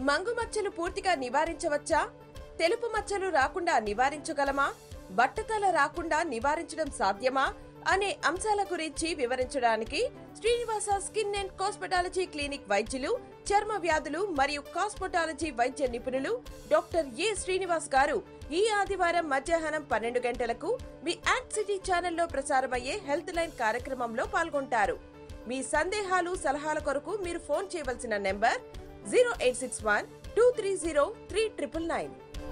మంగు మచ్చలు పూర్తిగా నివారించవచ్చా తెలుపు మచ్చలు రాకుండా నివారించగలమా బట్టతల రాకుండా నివారించడం సాధ్యమా అనే అంశాల గురించి వివరించడానికి Srinivasa skin and cosmetology clinic వైద్యులు చర్మ వ్యాధులు మరియు కాస్మెటాలజీ వైద్య నిపుణులు డాక్టర్ ఏ శ్రీనివాస్ గారు ఈ ఆదివారం మధ్యాహ్నం పన్నెండు గంటలకు మీ యాక్ట్ సిటీ ఛానల్లో ప్రసారమయ్యే హెల్త్ లైన్ కార్యక్రమంలో పాల్గొంటారు మీ సందేహాలు సలహాల కొరకు మీరు ఫోన్ చేయవలసిన number zero eight six one two three zero three triple nine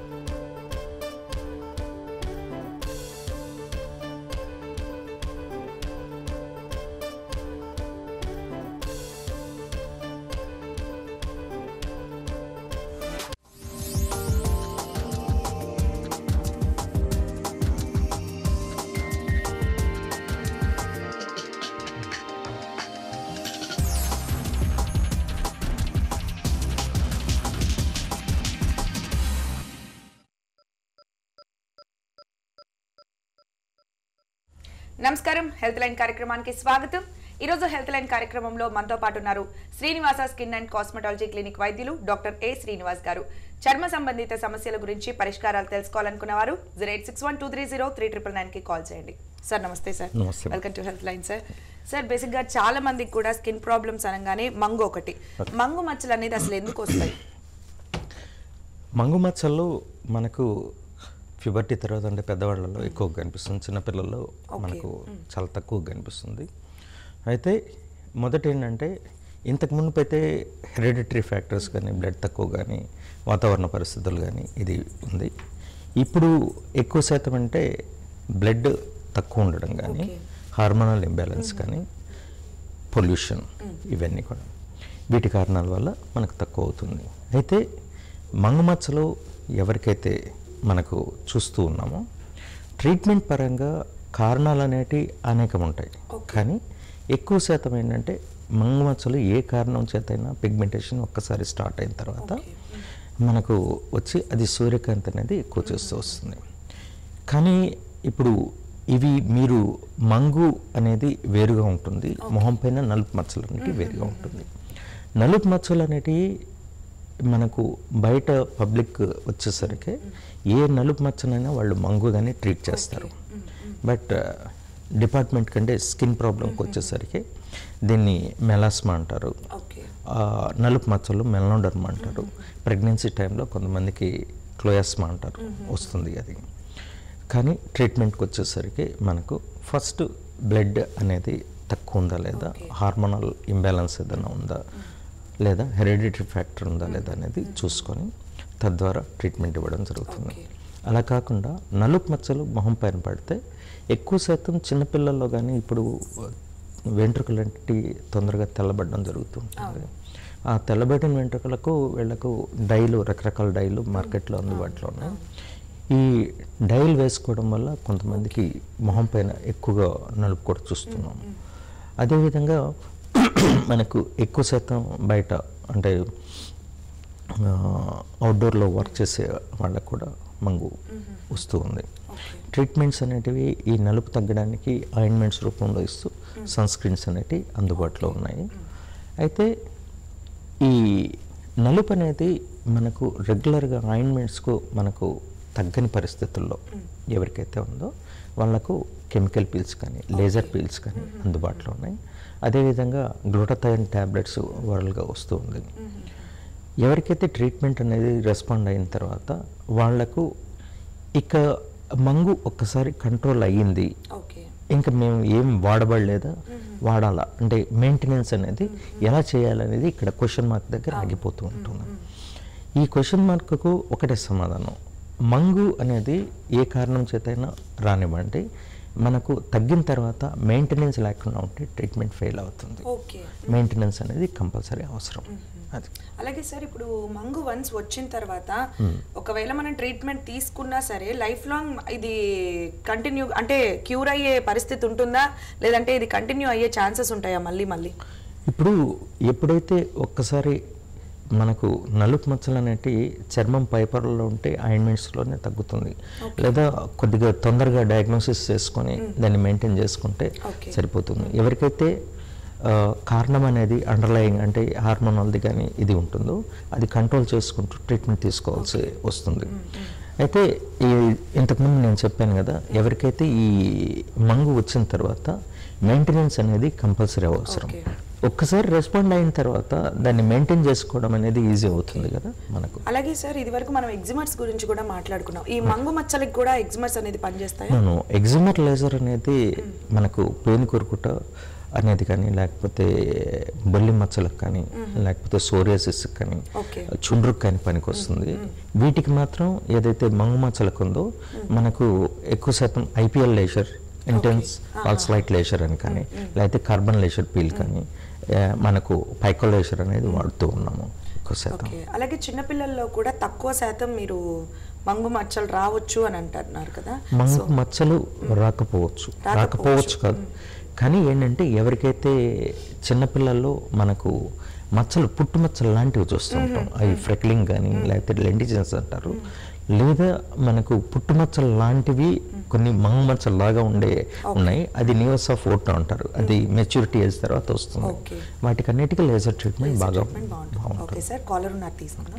నమస్కారం హెల్త్ లైన్ కార్యక్రమానికి స్వాగతం ఈరోజు హెల్త్ లైన్ కార్యక్రమంలో మనతో పాటు ఉన్నారు Srinivasa skin and cosmetology clinic వైద్యులు డాక్టర్ ఏ శ్రీనివాస్ గారు చర్మ సంబంధిత సమస్యల గురించి పరిష్కారాలు తెలుసుకోవాలనుకున్న వారు zero eight six one two three zero three triple nine కి కాల్ చేయండి సార్ నమస్తే సార్ నమస్తే. Welcome to health line sir sir basic గా చాలా మందికి కూడా స్కిన్ ప్రాబ్లమ్స్ అనగానే మంగు ఒకటి మంగు మచ్చలు అనేది అసలు ఎందుకు వస్తాయి మంగు మచ్చలు మనకు ప్యూబర్టీ తర్వాత అంటే పెద్దవాళ్ళలో ఎక్కువగా కనిపిస్తుంది చిన్నపిల్లల్లో మనకు చాలా తక్కువగా కనిపిస్తుంది అయితే మొదట ఏంటంటే ఇంతకు మునుపు అయితే హెరిడిటరీ ఫ్యాక్టర్స్ కానీ బ్లడ్ తక్కువ కానీ వాతావరణ పరిస్థితులు కానీ ఇది ఉంది ఇప్పుడు ఎక్కువ శాతం అంటే బ్లడ్ తక్కువ ఉండడం కానీ హార్మోనల్ ఇంబ్యాలెన్స్ కానీ పొల్యూషన్ ఇవన్నీ కూడా వీటి కారణాల వల్ల మనకు తక్కువ అవుతుంది అయితే మంగుమచ్చలు ఎవరికైతే మనకు చూస్తూ ఉన్నామో ట్రీట్మెంట్ పరంగా కారణాలు అనేటివి అనేకం ఉంటాయి కానీ ఎక్కువ శాతం ఏంటంటే మంగుమచ్చలు ఏ కారణం చేతైనా పిగ్మెంటేషన్ ఒక్కసారి స్టార్ట్ అయిన తర్వాత మనకు వచ్చి అది సూర్యకాంతి అనేది ఎక్కువ చేస్తూ వస్తుంది కానీ ఇప్పుడు ఇవి మీరు మంగు అనేది వేరుగా ఉంటుంది మొహం పైన నలుపు మచ్చలు అనేటివి వేరుగా ఉంటుంది నలుపు మచ్చలు అనేటివి మనకు బయట పబ్లిక్ వచ్చేసరికి ఏ నలుపు మచ్చనైనా వాళ్ళు మంగుగానే ట్రీట్ చేస్తారు బట్ డిపార్ట్మెంట్ కంటే స్కిన్ ప్రాబ్లంకి వచ్చేసరికి దీన్ని మెలాస్మా అంటారు ఓకే ఆ, నలుపు మచ్చలు మెలనోడర్మా అంటారు ప్రెగ్నెన్సీ టైంలో కొంతమందికి క్లోయాస్మా అంటారు వస్తుంది అది కానీ ట్రీట్మెంట్కి వచ్చేసరికి మనకు ఫస్ట్ బ్లడ్ అనేది తక్కువ ఉందా లేదా హార్మోనల్ ఇంబ్యాలెన్స్ ఏదైనా ఉందా లేదా హెరిడిటరీ ఫ్యాక్టర్ ఉందా లేదా అనేది చూసుకొని తద్వారా ట్రీట్మెంట్ ఇవ్వడం జరుగుతుంది అలా కాకుండా నలుపు మచ్చలు మొహం పైన పడితే ఎక్కువ శాతం చిన్నపిల్లల్లో కానీ ఇప్పుడు వెంట్రుకలంటి తొందరగా తెల్లబడడం జరుగుతుంటుంది ఆ తెల్లబడిన వెంట్రుకలకు వీళ్ళకు డైలు రకరకాల డైలు మార్కెట్లో అందుబాటులో ఉన్నాయి ఈ డైల్ వేసుకోవడం వల్ల కొంతమందికి మొహం పైన ఎక్కువగా నలుపు కూడా చూస్తున్నాం అదేవిధంగా మనకు ఎక్కువ శాతం బయట అంటే అవుట్డోర్లో వర్క్ చేసే వాళ్ళకు కూడా మంగు వస్తూ ఉంది ట్రీట్మెంట్స్ అనేటివి ఈ నలుపు తగ్గడానికి ఆయింట్మెంట్స్ రూపంలో ఇస్తూ సన్ స్క్రీన్స్ అనేటివి అందుబాటులో ఉన్నాయి అయితే ఈ నలుపు అనేది మనకు రెగ్యులర్గా ఆయింట్మెంట్స్కు మనకు తగ్గని పరిస్థితుల్లో ఎవరికైతే ఉందో వాళ్ళకు కెమికల్ పీల్స్ కానీ లేజర్ పీల్స్ కానీ అందుబాటులో ఉన్నాయి అదేవిధంగా గ్లూటథైన్ ట్యాబ్లెట్స్ వరల్గా వస్తూ ఉంది ఎవరికైతే ట్రీట్మెంట్ అనేది రెస్పాండ్ అయిన తర్వాత వాళ్లకు ఇక మంగు ఒక్కసారి కంట్రోల్ అయ్యింది ఓకే ఇంకా మేము ఏం వాడబడలేదా వాడాలా అంటే మెయింటెనెన్స్ అనేది ఎలా చేయాలనేది ఇక్కడ క్వశ్చన్ మార్క్ దగ్గర ఆగిపోతూ ఉంటున్నాం ఈ క్వశ్చన్ మార్క్కు ఒకటే సమాధానం మంగు అనేది ఏ కారణం చేతైనా రానివ్వండి మనకు తగ్గిన తర్వాత మెయింటెనెన్స్ లేకుండా ఉంటే ట్రీట్మెంట్ ఫెయిల్ అవుతుంది ఓకే మెయింటెనెన్స్ అనేది కంపల్సరీ అవసరం అది అలాగే సార్ ఇప్పుడు మంగు వన్స్ వచ్చిన తర్వాత ఒకవేళ మనం ట్రీట్మెంట్ తీసుకున్నా సరే లైఫ్ లాంగ్ ఇది కంటిన్యూ అంటే క్యూర్ అయ్యే పరిస్థితి ఉంటుందా లేదంటే ఇది కంటిన్యూ అయ్యే ఛాన్సెస్ ఉంటాయా మళ్ళీ మళ్ళీ ఇప్పుడు ఎప్పుడైతే ఒక్కసారి మనకు నలుపు మచ్చలు అనేటివి చర్మం పైపర్లో ఉంటే ఆయింట్మెంట్స్లోనే తగ్గుతుంది లేదా కొద్దిగా తొందరగా డయాగ్నోసిస్ చేసుకొని దాన్ని మెయింటైన్ చేసుకుంటే Okay. సరిపోతుంది ఎవరికైతే ఆ, కారణం అనేది అండర్లయింగ్ అంటే హార్మోనల్ది కానీ ఇది ఉంటుందో అది కంట్రోల్ చేసుకుంటూ ట్రీట్మెంట్ తీసుకోవాల్సి వస్తుంది అయితే ఈ ఇంతకుముందు నేను చెప్పాను కదా ఎవరికైతే ఈ మంగు వచ్చిన తర్వాత మెయింటెనెన్స్ అనేది కంపల్సరీ అవసరం Okay. ఒక్కసారి రెస్పాండ్ అయిన తర్వాత దాన్ని మెయింటైన్ చేసుకోవడం అనేది ఈజీ అవుతుంది కదా మనకు అలాగే సార్ ఇది వరకు మనం ఎగ్జిమర్స్ గురించి కూడా మాట్లాడుకున్నాం ఈ మంగు మచ్చలకి కూడా ఎగ్జిమర్స్ అనేది పనిచేస్తాయా నేను ఎగ్జిమర్ లేజర్ అనేది మనకు పెయిన్ కొరుకుట అనేది కానీ లేకపోతే బొల్లి మచ్చలకు కానీ లేకపోతే సోరియాసిస్ కానీ Okay. చుండ్రుకు కానీ పనికి వస్తుంది వీటికి మాత్రం ఏదైతే మంగు మచ్చలకు ఉందో మనకు ఎక్కువ శాతం IPL laser intense pulse light laser అని కానీ లేకపోతే కార్బన్ లేజర్ పీల్ కానీ ఆ, మనకు పైకో లేజర్ అనేది వాడుతూ ఉన్నాము ఎక్కువ శాతం ఓకే అలాగే చిన్నపిల్లల్లో కూడా తక్కువ శాతం మీరు మంగు మచ్చలు రావచ్చు అని అంటున్నారు కదా మంగు మచ్చలు రాకపోవచ్చు రాకపోవచ్చు. రాకపోవచ్చు కాదు కానీ ఏంటంటే ఎవరికైతే చిన్నపిల్లల్లో మనకు మచ్చలు పుట్టు మచ్చలు లాంటివి చూస్తూ ఉంటాం అవి ఫ్రెక్లింగ్ కానీ లేకపోతే లెండిజన్స్ అంటారు లేదా మనకు పుట్టు మచ్చలు లాంటివి కొన్ని మంగు మచ్చలు లాగా ఉండే ఉన్నాయి అది నియోస్ ఆఫ్ ఓటో అంటారు అది మెచ్యూరిటీ ఏజ్ తర్వాత వస్తుంది Okay. వాటికి అన్నిటికీ లేజర్ ట్రీట్మెంట్ బాగా ట్రీట్మెంట్ బాగుంటుంది ఓకే బాగుంటుంది సార్ కాలర్ ఉన్నారు తీసుకుందాం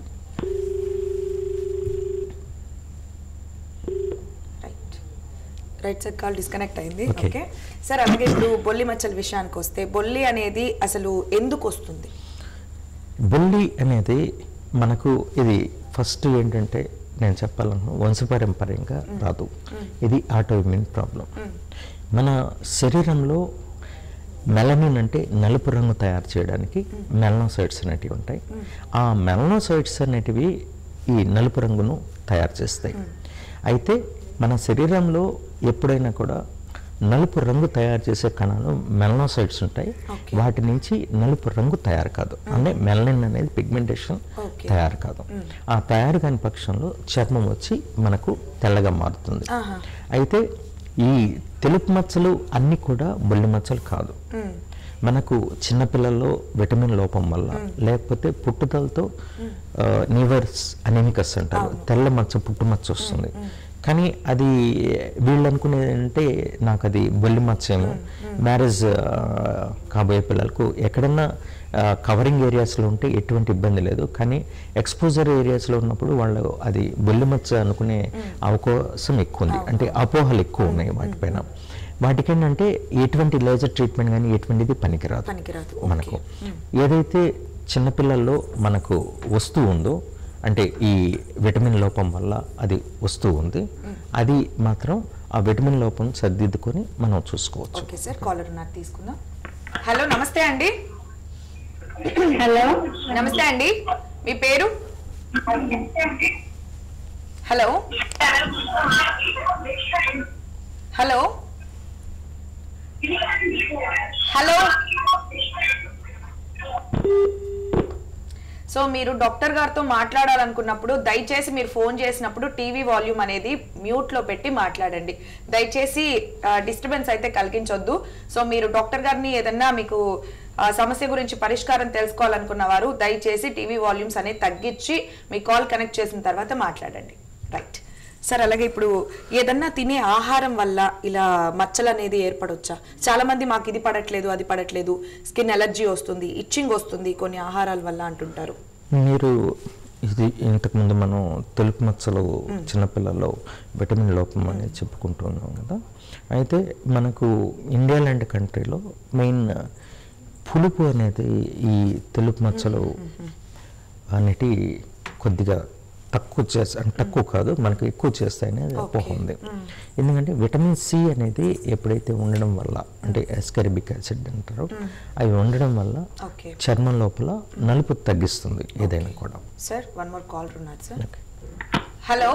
right right sir call disconnect అయింది Okay. ఓకే సార్ అలాగే ఇప్పుడు బొల్లి మచ్చల విషయానికి వస్తే బొల్లి అనేది అసలు ఎందుకు వస్తుంది బొల్లి అనేది మనకు ఇది ఫస్ట్ ఏంటంటే నేను చెప్పాలనుకున్నా వంశపారంపర్యంగా రాదు ఇది ఆటోఇమ్యూన్ ప్రాబ్లం మన శరీరంలో మెలనిన్ అంటే నలుపు రంగు తయారు చేయడానికి మెలనోసైడ్స్ అనేటివి ఉంటాయి ఆ మెలనోసైడ్స్ అనేటివి ఈ నలుపు రంగును తయారు చేస్తాయి అయితే మన శరీరంలో ఎప్పుడైనా కూడా నలుపు రంగు తయారు చేసే కణాలు మెలనోసైడ్స్ ఉంటాయి Okay. వాటి నుంచి నలుపు రంగు తయారు కాదు అంటే మెలనిన్ అనేది పిగ్మెంటేషన్ Okay. తయారు కాదు ఆ తయారు కాని పక్షంలో చర్మం వచ్చి మనకు తెల్లగా మారుతుంది ఆహా. అయితే ఈ తెలుపు మచ్చలు అన్నీ కూడా బొల్లి మచ్చలు కాదు మ్మ్. మనకు చిన్నపిల్లల్లో విటమిన్ లోపం వల్ల లేకపోతే పుట్టుదలతో నీవర్స్ అనేమికస్ అంటారు తెల్ల మచ్చ పుట్టు మచ్చ వస్తుంది కానీ అది వీళ్ళు అనుకునేది అంటే నాకు అది బొల్లి మచ్చ ఏమో మ్యారేజ్ కాబోయే పిల్లలకు ఎక్కడన్నా కవరింగ్ ఏరియాస్లో ఉంటే ఎటువంటి ఇబ్బంది లేదు కానీ ఎక్స్పోజర్ ఏరియాస్లో ఉన్నప్పుడు వాళ్ళు అది బొల్లి మచ్చ అనుకునే అవకాశం ఎక్కువ ఉంది అంటే అపోహలు ఎక్కువ ఉన్నాయి వాటిపైన వాటికి ఏంటంటే ఎటువంటి లేజర్ ట్రీట్మెంట్ కానీ ఎటువంటిది పనికిరాదు పనికిరాదు. మనకు ఏదైతే చిన్నపిల్లల్లో మనకు వస్తూ ఉందో అంటే ఈ విటమిన్ లోపం వల్ల అది వస్తూ ఉంది అది మాత్రం ఆ విటమిన్ లోపం సర్దిద్దుకొని మనం చూసుకోవచ్చు ఓకే సార్ కాలర్ ఉన్నారు తీసుకుందాం హలో నమస్తే అండి హలో నమస్తే అండి మీ పేరు హలో హలో హలో సో మీరు డాక్టర్ గారితో మాట్లాడాలనుకున్నప్పుడు దయచేసి మీరు ఫోన్ చేసినప్పుడు టీవీ వాల్యూమ్ అనేది మ్యూట్ లో పెట్టి మాట్లాడండి దయచేసి డిస్టర్బెన్స్ అయితే కలిగించొద్దు సో మీరు డాక్టర్ గారిని ఏదన్నా మీకు ఆ, సమస్య గురించి పరిష్కారం తెలుసుకోవాలనుకున్న వారు దయచేసి టీవీ వాల్యూమ్స్ అనేది తగ్గించి మీ కాల్ కనెక్ట్ చేసిన తర్వాత మాట్లాడండి రైట్ సార్ అలాగే ఇప్పుడు ఏదన్నా తినే ఆహారం వల్ల ఇలా మచ్చలు అనేది ఏర్పడొచ్చా చాలా మంది మాకు ఇది పడట్లేదు అది పడట్లేదు స్కిన్ ఎలర్జీ వస్తుంది ఇచ్చింగ్ వస్తుంది కొన్ని ఆహారాల వల్ల అంటుంటారు మీరు ఇది ఇంతకుముందు మనం తెలుపు మచ్చలు చిన్నపిల్లల్లో విటమిన్ లోపం అనేది చెప్పుకుంటున్నాం కదా అయితే మనకు ఇండియా లాంటి కంట్రీలో మెయిన్ పులుపు అనేది ఈ తెలుపు మచ్చలు అనేటి కొద్దిగా తక్కువ చేస్తా అంటే తక్కువ కాదు మనకు ఎక్కువ చేస్తాయని అపోహ ఉంది ఎందుకంటే విటమిన్ సి అనేది ఎప్పుడైతే ఉండడం వల్ల అంటే ఎస్కరిబిక్ యాసిడ్ అంటారు అవి ఉండడం వల్ల ఓకే చర్మం లోపల నలుపు తగ్గిస్తుంది ఏదైనా కూడా సార్ వన్ మోర్ కాల్ ఉన్నారు సార్ ఓకే. హలో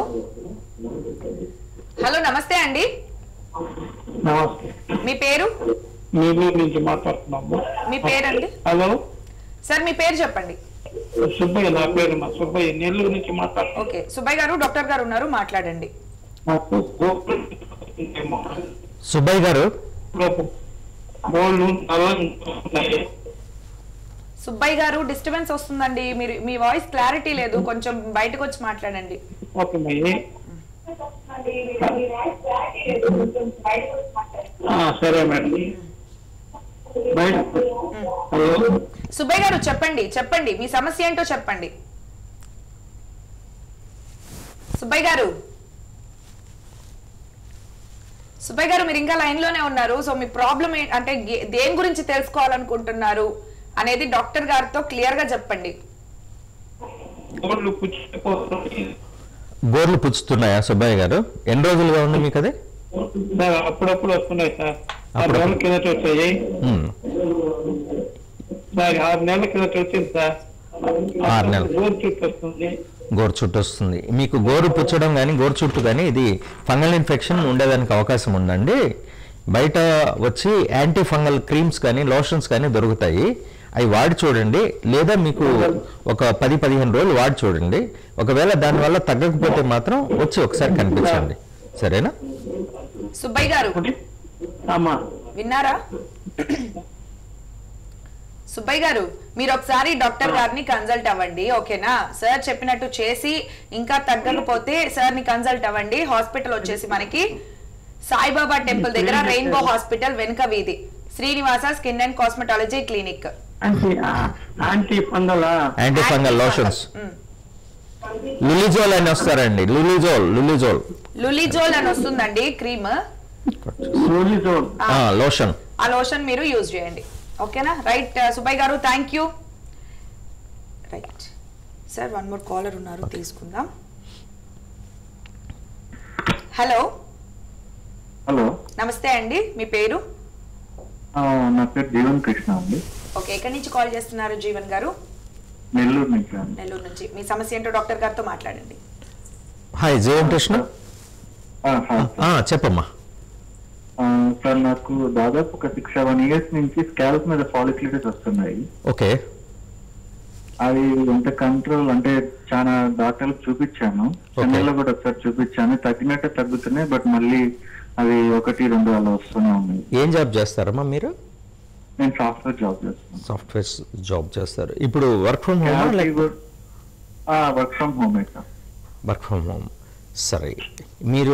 హలో నమస్తే అండి నమస్తే మీ పేరు నెల్లూరు నుంచి మాట్లాడుతున్నాము మీ పేరండి హలో సార్ మీ పేరు చెప్పండి సుబ్బయ్య నా పేరు మా సుబ్బయ్య నెల్లూరు నుంచి మాట్లాడుతున్నాను ఓకే సుబ్బయ్య గారు డాక్టర్ గారు ఉన్నారు మాట్లాడండి నాకు గోకుల్ ఉందేమో. సుబ్బయ్య గారు లోపు గోళ్ళు నల్లగా ఉన్నాయి. సుబ్బయ్య గారు డిస్టర్బెన్స్ వస్తుందండి మీరు మీ వాయిస్ క్లారిటీ లేదు కొంచెం బయటకు వచ్చి మాట్లాడండి ఓకే మయ్యి ఆ, సరే మేడం బయట హలో సుబ్బయ్య గారు చెప్పండి చెప్పండి మీ సమస్య ఏంటో చెప్పండి సుబ్బయ్య గారు సుబ్బయ్య గారు మీరు ఇంకా లైన్ లోనే ఉన్నారు సో మీ ప్రాబ్లం అంటే ఏ- దేని గురించి తెలుసుకోవాలనుకుంటున్నారు అనేది డాక్టర్ గారితో క్లియర్ గా చెప్పండి గోళ్ళు పుచ్చిపోతున్నాయి గోర్లు పుచ్చుతున్నాయా సుబ్బయ్య గారు ఎన్ని రోజులుగా ఉంది మీకు అది సార్ అప్పుడప్పుడు వస్తున్నాయి సార్ ఆరు అప్పుడప్పుడు. నెలల కిందట వచ్చాయి ఉమ్. సార్ ఆరు నెలల కిందట వచ్చింది సార్ ఆరు నెలలు. గోరు చుట్టూ వస్తుంది గోరు చుట్టు వస్తుంది మీకు గోరు పుచ్చడం కానీ గోరు చుట్టు కానీ ఇది ఫంగల్ ఇన్ఫెక్షన్ ఉండేదానికి అవకాశం ఉందండి బయట వచ్చి యాంటీ ఫంగల్ క్రీమ్స్ కానీ లోషన్స్ కానీ దొరుకుతాయి అవి వాడి చూడండి లేదా మీకు ఒక పది పదిహేను రోజులు వాడి చూడండి ఒకవేళ దానివల్ల తగ్గకపోతే మాత్రం వచ్చి ఒకసారి కనిపించండి సరేనా సుబ్బయ్య గారు అమ్మా విన్నారా సుబ్బయ్య గారు మీరు ఒకసారి డాక్టర్ గారిని కన్సల్ట్ అవ్వండి ఓకేనా సార్ చెప్పినట్టు చేసి ఇంకా తగ్గకపోతే సార్ ని కన్సల్ట్ అవ్వండి హాస్పిటల్ వచ్చేసి మనకి సాయిబాబా టెంపుల్ దగ్గర రెయిన్బో హాస్పిటల్ వెనుక వీధి Srinivasa skin and cosmetology clinic anti anti ఫంగలా యాంటీ ఫంగల్ లోషన్స్ ఉమ్. లులిజోల్ అని వస్తారండి లులిజోల్ లులిజోల్ లులిజోల్ అని వస్తుందండి క్రీమ్ సోలిజోల్ లోషన్ ఆ లోషన్ మీరు యూజ్ చేయండి ఓకేనా right Subbaiah garu thank you right sir one more caller ఉన్నారు తీసుకుందాం హలో హలో నమస్తే అండి మీ పేరు ఆ, నా పేరు జీవన్ కృష్ణ అండి ఓకే ఎక్కడి నుంచి కాల్ చేస్తున్నారు జీవన్ గారు నెల్లూరు నుంచి అండి నెల్లూరు నుంచి మీ సమస్య ఏంటో డాక్టర్ గారితో మాట్లాడండి హాయ్ జయన్ కృష్ణ ఆ, హాయ్ సార్. ఆ, చెప్పమ్మా ఆ, సార్ నాకు దాదాపు ఒక సిక్స్ సెవెన్ ఇయర్స్ నుంచి స్కాల్ప్ మీద ఫాలిక్యులిటీస్ వస్తున్నాయి ఓకే అవి ఎంత కంట్రోల్ అంటే చాలా డాక్టర్లకు చూపించాను చెన్నైలో కూడా ఒకసారి చూపించాను తగ్గినట్టే తగ్గుతున్నాయి బట్ మళ్ళీ అవి ఒకటి రెండు అలా వస్తూనే ఉన్నాయి ఏం జాబ్ చేస్తారమ్మా మీరు నేను సాఫ్ట్వేర్ జాబ్ చేస్తున్నాను సాఫ్ట్వేర్ జాబ్ చేస్తారు ఇప్పుడు work from home Scalp like కూడా- ఆ, work from home sir work from home సరే మీరు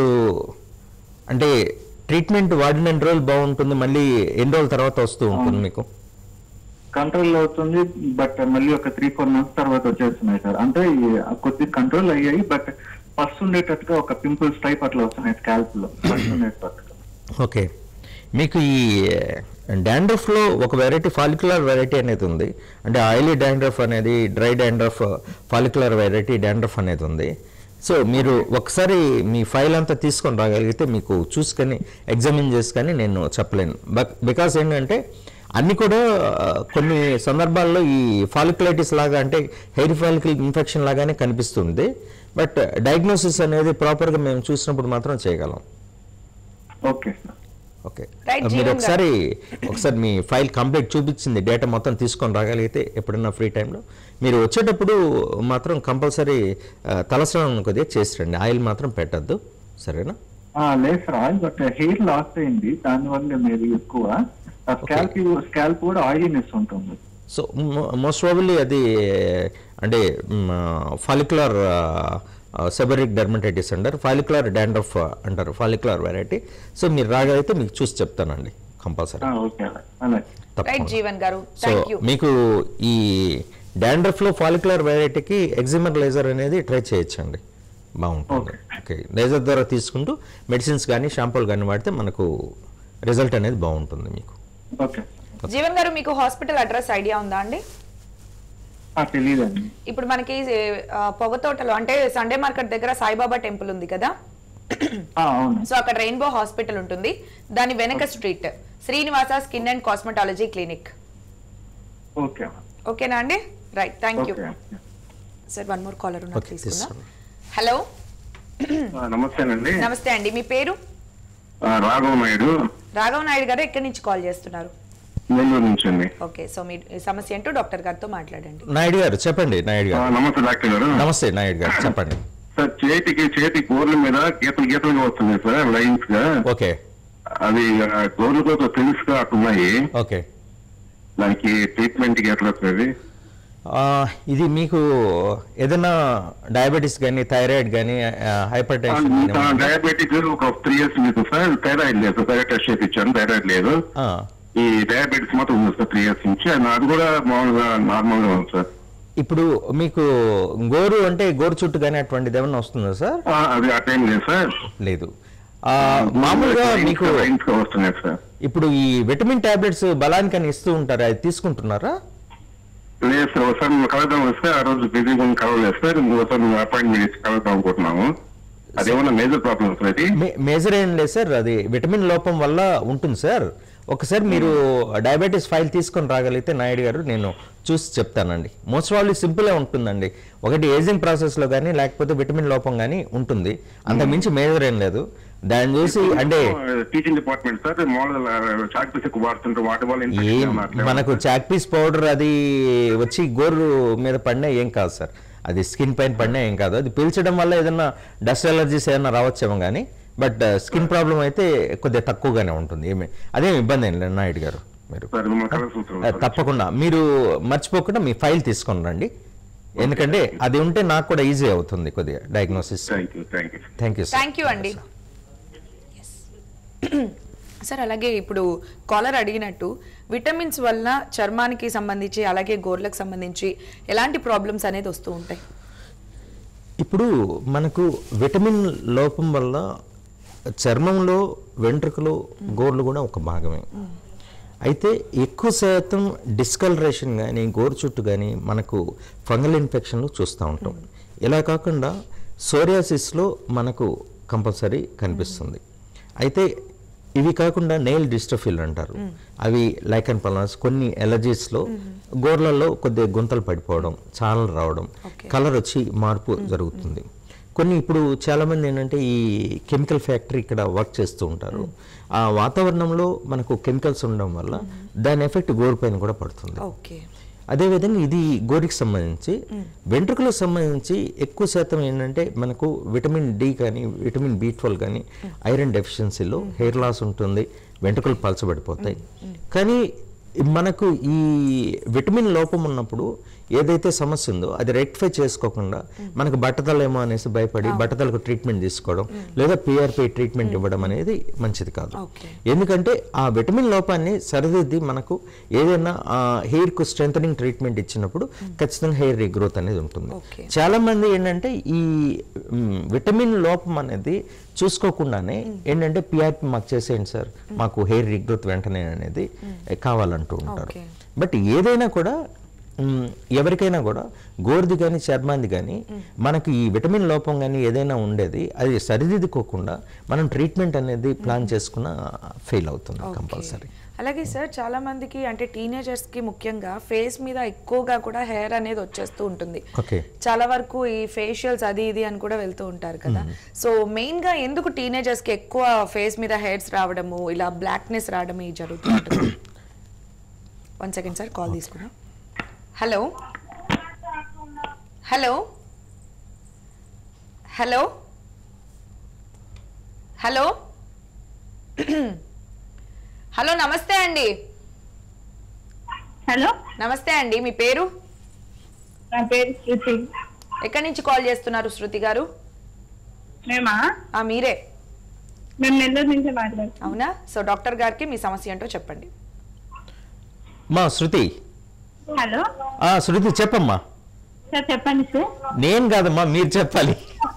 అంటే ట్రీట్మెంట్ వాడిన ఎన్ని రోజులు బాగుంటుంది మళ్ళీ ఎన్ని రోజుల తర్వాత వస్తూ ఉంటుంది మీకు కంట్రోల్ అవుతుంది బట్ మళ్ళీ ఒక త్రీ ఫోర్ మంత్స్ తర్వాత వచ్చేస్తున్నాయి సార్ అంటే ఈ- కొద్ది కంట్రోల్ అయ్యాయి బట్ ఫస్ట్ ఉండేటట్టుగా ఒక పింపుల్స్ టైప్ అట్లా వస్తున్నాయి స్కాల్ప్ లో ఫస్ట్ ఉండేటట్టుగా ఓకే మీకు ఈ డాండ్రఫ్లో ఒక వెరైటీ ఫాలిక్యులర్ వెరైటీ అనేది ఉంది అంటే ఆయిలీ డాండ్రఫ్ అనేది dry dandruff follicular variety dandruff అనేది ఉంది సో మీరు ఒకసారి మీ ఫైల్ అంతా తీసుకొని రాగలిగితే మీకు చూసుకొని ఎగ్జామిన్ చేసుకొని నేను చెప్పలేను బట్ బికాస్ ఏంటంటే అన్ని కూడా ఆ, కొన్ని సందర్భాల్లో ఈ ఫాలిక్యులైటిస్ లాగా అంటే హెయిర్ ఫాలిక్యుల్ ఇన్ఫెక్షన్ లాగానే కనిపిస్తుంది బట్ డయాగ్నోసిస్ అనేది ప్రాపర్గా మేము చూసినప్పుడు మాత్రం చేయగలం ఓకే సార్ ఓకే Right, మీరు జీవన్ గారు. ఒకసారి ఒకసారి మీ ఫైల్ కంప్లీట్ చూపించింది డేటా మొత్తం తీసుకొని రాగలిగితే ఎప్పుడైనా ఫ్రీ టైంలో మీరు వచ్చేటప్పుడు మాత్రం కంపల్సరీ తలస్నానం కొద్దిగా చేసి రండి ఆయిల్ మాత్రం పెట్టద్దు సరేనా ఆ, లేదు sir oil but hair loss అయింది దానివల్ల మీరు ఎక్కువ స్కాల్ప్ స్కాల్ప్ కూడా ఆయిలీనెస్ ఉంటుంది సో మోస్ట్ ప్రాబిల్లీ అది అంటే ఫాలిక్యులర్ సెబరిక్ డెర్మటైటిస్ అంటారు ఫాలిక్యులర్ డాండ్రఫ్ అంటారు ఫాలిక్యులర్ వెరైటీ సో మీరు రాగలిగితే మీకు చూసి చెప్తానండి కంపల్సరీ ఆ, ఓకే అలాగే రైట్ తప్పకుండా జీవన్ గారు సో థ్యాంక్ యూ మీకు ఈ డాండ్రఫ్ లో ఫాలిక్యులర్ వెరైటీకి ఎగ్జిమర్ లేజర్ అనేది ట్రై చేయొచ్చండి బాగుంటుంది ఓకే లేజర్ ద్వారా తీసుకుంటూ మెడిసిన్స్ కానీ షాంపూలు కానీ వాడితే మనకు రిజల్ట్ అనేది బాగుంటుంది మీకు ఓకే జీవన్ గారు మీకు హాస్పిటల్ అడ్రస్ ఐడియా ఉందా అండి తెలియదండి ఇప్పుడు మనకి ఆ, పొగతోటలో అంటే సండే మార్కెట్ దగ్గర సాయిబాబా టెంపుల్ ఉంది కదా అవును సో అక్కడ రెయిన్బో హాస్పిటల్ ఉంటుంది దాని వెనక street Srinivasa skin and cosmetology clinic okay ఓకేనా అండి right thank you okay sir one more caller ఉన్నారు Okay, తీసుకుందాం తీసుకోండి. హలో నమస్తేనండి నమస్తే అండి మీ పేరు ఆ, రాఘవ నాయుడు రాఘవ నాయుడు గారు ఎక్కడి నుంచి కాల్ చేస్తున్నారు నెల్లూరు నుంచి అండి ఓకే సో మీ సమస్య ఏంటో డాక్టర్ గారితో మాట్లాడండి నాయుడు గారు చెప్పండి నాయుడు ఆ, గారు నమస్తే డాక్టర్ గారు నమస్తే నాయుడు గారు చెప్పండి సార్ చేతికి చేతి గోర్ల మీద గీతలు గీతలుగా వస్తున్నాయి సార్ లైన్స్ గా ఓకే అవి ఆ, గోర్లు కూడా తెలుసుగా అట్టున్నాయి ఓకే దానికి ట్రీట్మెంట్ కి ఎట్లా వస్తుంది ఆ, ఇది మీకు ఏదైనా డయాబెటీస్ కానీ థైరాయిడ్ కానీ హైపర్ టెన్షన్ డయాబెటిక్ ఒక త్రీ ఇయర్స్ మీకు సార్ థైరాయిడ్ లేదు థైరాయిడ్ టెస్ట్ చేయించాను థైరాయిడ్ లేదు ఈ డయాబెటీస్ మాత్రం ఉంది సార్ త్రీ ఇయర్స్ నుంచి అది అది కూడా మామూలుగా నార్మల్ గా ఉంది సార్ ఇప్పుడు మీకు గోరు అంటే గోరు చుట్టు కానీ అటువంటిది ఏమన్నా వస్తుందా సార్ ఆ, అది ఆ టైం లేదు సార్ లేదు ఆ, మామూలుగా మీకు రైన్స్ గా వస్తున్నాయి సార్ ఇప్పుడు ఈ విటమిన్ టాబ్లెట్స్ బలానికని ఇస్తూ ఉంటారా అది తీసుకుంటున్నారా లేదు సార్ ఒకసారి మేము కలుద్దాం వస్తే ఆ రోజు బిజీగా ఉంది కలవలేదు సార్ ఒకసారి మేము అపాయింట్మెంట్ ఇచ్చి కలుద్దాం అనుకుంటున్నాము అదేమన్నా మేజర్ ప్రాబ్లమ్ సార్ అది మే- మేజర్ ఏం లేదు సార్ అది విటమిన్ లోపం వల్ల ఉంటుంది సార్ ఒకసారి మీరు డయాబెటీస్ ఫైల్ తీసుకొని రాగలిగితే నాయుడు గారు నేను చూసి చెప్తానండి మోస్ట్ ప్రాబ్లీ సింపులే ఉంటుందండి ఒకటి ఏజింగ్ ప్రాసెస్లో కానీ లేకపోతే విటమిన్ లోపం కానీ ఉంటుంది అంతకు మించి మేజర్ ఏం లేదు దాన్ని చూసి అంటే టీచింగ్ డిపార్ట్మెంట్ సార్ మామూలుగా చాక్ పీస్ ఎక్కువ వాడుతుంటారు వాటి వల్ల ఏం infection ఏమన్నా అట్లా మనకు చాక్ పీస్ పౌడర్ అది వచ్చి గోరు మీద పడినా ఏం కాదు సార్ అది స్కిన్ పైన పడినా ఏం కాదు అది పీల్చడం వల్ల ఏదైనా డస్ట్ ఎలర్జీస్ ఏదైనా రావచ్చేమో కానీ బట్ స్కిన్ ప్రాబ్లం అయితే కొద్దిగా తక్కువగానే ఉంటుంది ఏమి అదేం ఇబ్బంది ఏం లేదు నాయుడు గారు మీరు సార్ మిమ్మల్ని కలవాల్సి ఆ, తప్పకుండా మీరు మర్చిపోకుండా మీ ఫైల్ తీసుకొని రండి ఎందుకంటే అది ఉంటే నాకు కూడా ఈజీ అవుతుంది కొద్దిగా diagnosis thank you thank you thank you thank you అండి సార్ అలాగే ఇప్పుడు కాలర్ అడిగినట్టు విటమిన్స్ వల్ల చర్మానికి సంబంధించి అలాగే గోర్లకు సంబంధించి ఎలాంటి ప్రాబ్లమ్స్ అనేది వస్తూ ఉంటాయి ఇప్పుడు మనకు విటమిన్ లోపం వల్ల చర్మంలో వెంట్రుకలు గోర్లు కూడా ఒక భాగమే అయితే ఎక్కువ శాతం డిస్కలరేషన్ కానీ గోరు చుట్టు కానీ మనకు ఫంగల్ ఇన్ఫెక్షన్లు చూస్తూ ఉంటాం ఇలా కాకుండా సోరియాసిస్లో మనకు కంపల్సరీ కనిపిస్తుంది అయితే ఇవి కాకుండా నెయిల్ డిస్టఫిల్ అంటారు అవి లైకన్ పలాస్ కొన్ని ఎలర్జీస్లో గోర్లలో కొద్దిగా గుంతలు పడిపోవడం చాలలు రావడం కలర్ వచ్చి మార్పు జరుగుతుంది కొన్ని ఇప్పుడు చాలా మంది ఏంటంటే ఈ కెమికల్ ఫ్యాక్టరీ ఇక్కడ వర్క్ చేస్తూ ఉంటారు ఆ వాతావరణంలో మనకు కెమికల్స్ ఉండడం వల్ల దాని ఎఫెక్ట్ గోరు పైన కూడా పడుతుంది ఓకే అదేవిధంగా ఇది గోరికి సంబంధించి వెంట్రుకలకు సంబంధించి ఎక్కువ శాతం ఏంటంటే మనకు విటమిన్ డి కానీ విటమిన్ బి ట్వెల్వ్ కానీ ఐరన్ డెఫిషియన్సీలో హెయిర్ లాస్ ఉంటుంది వెంట్రుకలు పలచబడిపోతాయి కానీ మనకు ఈ విటమిన్ లోపం ఉన్నప్పుడు ఏదైతే సమస్య ఉందో అది రెక్టిఫై చేసుకోకుండా మనకు బట్టతలేమో అనేసి భయపడి బట్టతలకు ట్రీట్మెంట్ తీసుకోవడం లేదా పిఆర్పి ట్రీట్మెంట్ ఇవ్వడం అనేది మంచిది కాదు Okay. ఎందుకంటే ఆ విటమిన్ లోపాన్ని సరిదిద్ది మనకు ఏదైనా హెయిర్ కు స్ట్రెంథనింగ్ ట్రీట్మెంట్ ఇచ్చినప్పుడు ఖచ్చితంగా హెయిర్ రీగ్రోత్ అనేది ఉంటుంది Okay. చాలా మంది ఏంటంటే ఈ మ్, విటమిన్ లోపం అనేది చూసుకోకుండానే ఏంటంటే పిఆర్పి మాకు చేసేయండి సార్ మాకు హెయిర్ రీగ్రోత్ వెంటనే అనేది కావాలంటూ ఉంటారు Okay. బట్ ఏదైనా కూడా మ్, ఎవరికైనా కూడా గోరుది కానీ చర్మాంది కానీ మనకి ఈ విటమిన్ లోపం కానీ ఏదైనా ఉండేది అది సరిదిద్దుకోకుండా మనం ట్రీట్మెంట్ అనేది ప్లాన్ చేసుకున్న ఫెయిల్ అవుతుంది కంపల్సరీ అలాగే సార్ చాలా మందికి అంటే టీనేజర్స్ కి ముఖ్యంగా ఫేస్ మీద ఎక్కువగా కూడా హెయిర్ అనేది వచ్చేస్తూ ఉంటుంది ఓకే చాలా వరకు ఈ ఫేషియల్స్ అది ఇది అని కూడా వెళ్తూ ఉంటారు కదా సో మెయిన్ గా ఎందుకు టీనేజర్స్ కి ఎక్కువ ఫేస్ మీద హెయిర్స్ రావడము ఇలా బ్లాక్నెస్ రావడం ఇది జరుగుతూ ఉంటుంది వన్ సెకండ్ సార్ కాల్ తీసుకున్నాం hello hello hello hello hello నమస్తే అండి హలో నమస్తే అండి మీ పేరు నా పేరు శృతి ఎక్కడి నుంచి కాల్ చేస్తున్నారు శృతి గారు మేమా ఆ మీరే మేము నెల్లూరు నుంచి మాట్లాడుతున్నాం అవునా సో డాక్టర్ గారికి మీ సమస్య ఏంటో చెప్పండి మా శృతి హలో ఆ శృతి చెప్పమ్మా సార్ చెప్పండి సార్ నేను కాదమ్మా మీరు చెప్పాలి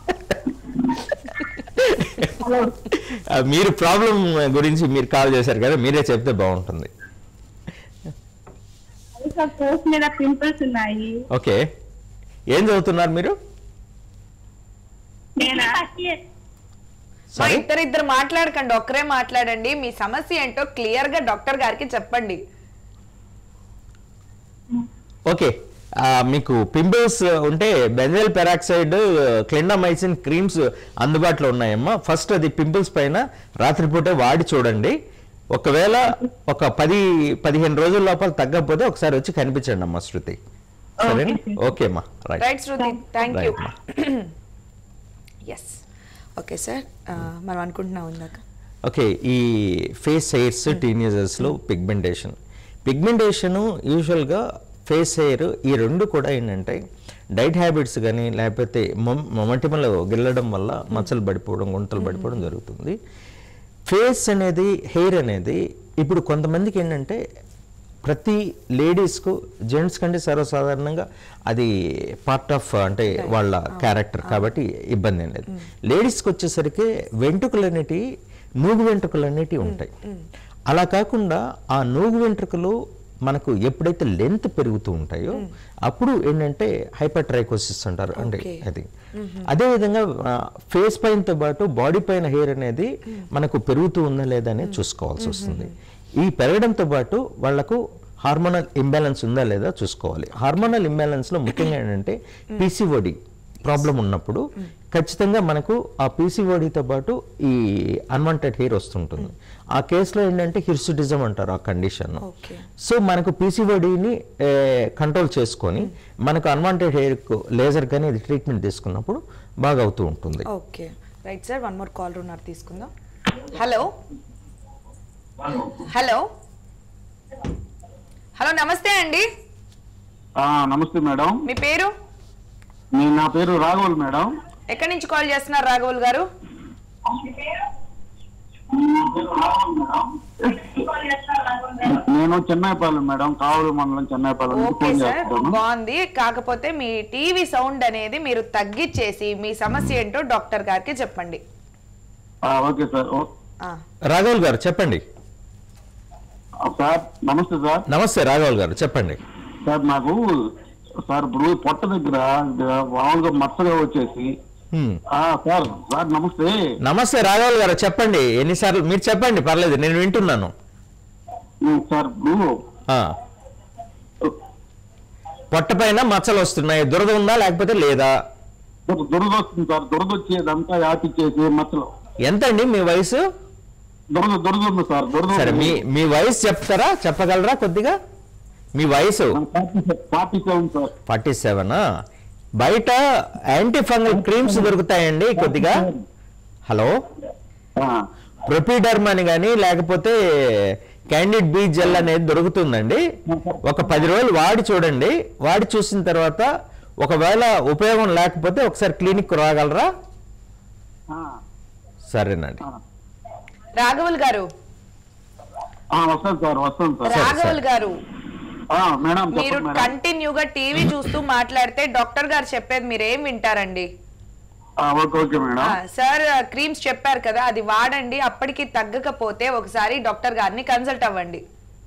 హలో ఆ, మీరు ప్రాబ్లం గురించి మీరు కాల్ చేశారు కదా మీరే చెప్తే బాగుంటుంది అది సార్ ఫేస్ మీద పింపుల్స్ ఉన్నాయి ఓకే ఏం చదువుతున్నారు మీరు నేనా మా సారీ ఇద్దరు ఇద్దరు మాట్లాడకండి ఒక్కరే మాట్లాడండి మీ సమస్య ఏంటో క్లియర్ గా డాక్టర్ గారికి చెప్పండి ఓకే ఆ, మీకు పింపుల్స్ ఉంటే బెంజైల్ పెరాక్సైడ్ క్లిండామైసిన్ క్రీమ్స్ అందుబాటులో ఉన్నాయమ్మా ఫస్ట్ అది పింపుల్స్ పైన రాత్రిపూటే వాడి చూడండి ఒకవేళ ఒక పది పదిహేను రోజుల లోపల తగ్గకపోతే ఒకసారి వచ్చి కనిపించండి అమ్మా శృతి సరేనా ఓకే అమ్మా right right Shruti thank you Right, ma. Yes okay sir మనం అనుకుంటున్నాం ఇందాక ఓకే ఈ ఫేస్ హెయిర్స్ టీనేజర్స్లో పిగ్మెంటేషన్ పిగ్మెంటేషన్ యూజువల్గా ఫేస్ హెయిర్ ఈ రెండు కూడా ఏంటంటే డైట్ హ్యాబిట్స్ కానీ లేకపోతే మొ- మొమటిమలో గిల్లడం వల్ల మచ్చలు పడిపోవడం గుంటలు పడిపోవడం జరుగుతుంది ఫేస్ అనేది హెయిర్ అనేది ఇప్పుడు కొంతమందికి ఏంటంటే ప్రతి లేడీస్కు జెంట్స్ కంటే సర్వసాధారణంగా అది పార్ట్ ఆఫ్ అంటే వాళ్ళ క్యారెక్టర్ కాబట్టి ఇబ్బంది ఏం లేదు లేడీస్కి వచ్చేసరికి వెంట్రుకలు అనేటివి నూగు వెంట్రుకలు అనేటివి ఉంటాయి అలా కాకుండా ఆ నూగు వెంట్రుకలు మనకు ఎప్పుడైతే లెంత్ పెరుగుతూ ఉంటాయో అప్పుడు ఏంటంటే హైపర్ ట్రైకోసిస్ అంటారు అంటే Okay. అది అదేవిధంగా ఫేస్ పైనతో పాటు బాడీ పైన హెయిర్ అనేది మనకు పెరుగుతూ ఉందా లేదా అనేది చూసుకోవాల్సి వస్తుంది ఈ పెరగడంతో పాటు వాళ్లకు హార్మోనల్ ఇంబ్యాలెన్స్ ఉందా లేదా చూసుకోవాలి హార్మోనల్ ఇంబ్యాలెన్స్లో ముఖ్యంగా ఏంటంటే పీసీఓడి ప్రాబ్లం ఉన్నప్పుడు ఖచ్చితంగా మనకు ఆ పీసీఓడితో పాటు ఈ అన్వాంటెడ్ హెయిర్ వస్తుంటుంది ఆ కేసులో ఏంటంటే హిర్సుటిజం అంటారు ఆ కండిషన్ ఓకే సో మనకు పీసీఓడిని కంట్రోల్ చేసుకొని మనకు అన్వాంటెడ్ హెయిర్కు లేజర్ కానీ ఇది ట్రీట్మెంట్ తీసుకున్నప్పుడు బాగా అవుతూ ఉంటుంది okay right sir one more call ఉన్నారు తీసుకుందాం హలో హలో హలో నమస్తే అండి ఆ, నమస్తే మేడం మీ పేరు నేను నా పేరు రాఘవల్ మేడం ఎక్కడి నుంచి కాల్ చేస్తున్నారు రాఘవుల్ గారు నేను చెన్నైపాలెం మేడం కావలి మండలం చెన్నైపాలెం నుంచి ఓకే ఫోన్ సార్ చేస్తున్నాను బాగుంది కాకపోతే మీ టీవీ సౌండ్ అనేది మీరు తగ్గించేసి మీ సమస్య ఏంటో డాక్టర్ గారికి చెప్పండి ఆ, ఓకే సార్ ఓ- ఆ, రాఘవుల్ గారు చెప్పండి ఆ, సార్ నమస్తే సార్ నమస్తే రాఘవుల్ గారు చెప్పండి సార్ నాకు సార్ ఇప్పుడు పొట్ట దగ్గర మామూలుగా మచ్చగా వచ్చేసి హ్మ్. ఆ, సార్ సార్ నమస్తే నమస్తే రాఘవుల్ గారు చెప్పండి ఎన్నిసార్లు మీరు చెప్పండి పర్లేదు నేను వింటున్నాను ఉమ్, సార్ ఇప్పుడు ఆ. పొట్ట పైన మచ్చలు వస్తున్నాయి దురద ఉందా లేకపోతే లేదా దుర- దురద వస్తుంది సార్ దురద వచ్చేదంతా యాపిచ్చేసి మచ్చలు ఎంత అండి మీ వయసు దురద దురద ఉంది సార్ దురద సరే మీ మీ వయసు చెప్తారా చెప్పగలరా కొద్దిగా మీ వయసు forty seven sir forty seven బయట యాంటీ ఫంగల్ క్రీమ్స్ దొరుకుతాయండి కొద్దిగా హలో ఆ, ప్రొపీడర్మ్ అని కానీ లేకపోతే క్యాండిడ్ బీ జెల్ అనేది దొరుకుతుందండి ఒక పది రోజులు వాడి చూడండి వాడి చూసిన తర్వాత ఒకవేళ ఉపయోగం లేకపోతే ఒకసారి క్లినిక్ రాగలరా ఆ, సరేనండి రాఘవుల్ గారు ఆ, వస్తాను సార్ వస్తాను సార్ రాఘవుల్ గారు ఆ, మేడం మీరు చెప్పండి మేడం కంటిన్యూగా టీవీ చూస్తూ మాట్లాడితే డాక్టర్ గారు చెప్పేది మీరు ఏం వింటారండి ఆ, ఓకే ఓకే మేడం ఆ, సార్ క్రీమ్స్ చెప్పారు కదా అది వాడండి అప్పటికి తగ్గకపోతే ఒకసారి డాక్టర్ గారిని కన్సల్ట్ అవ్వండి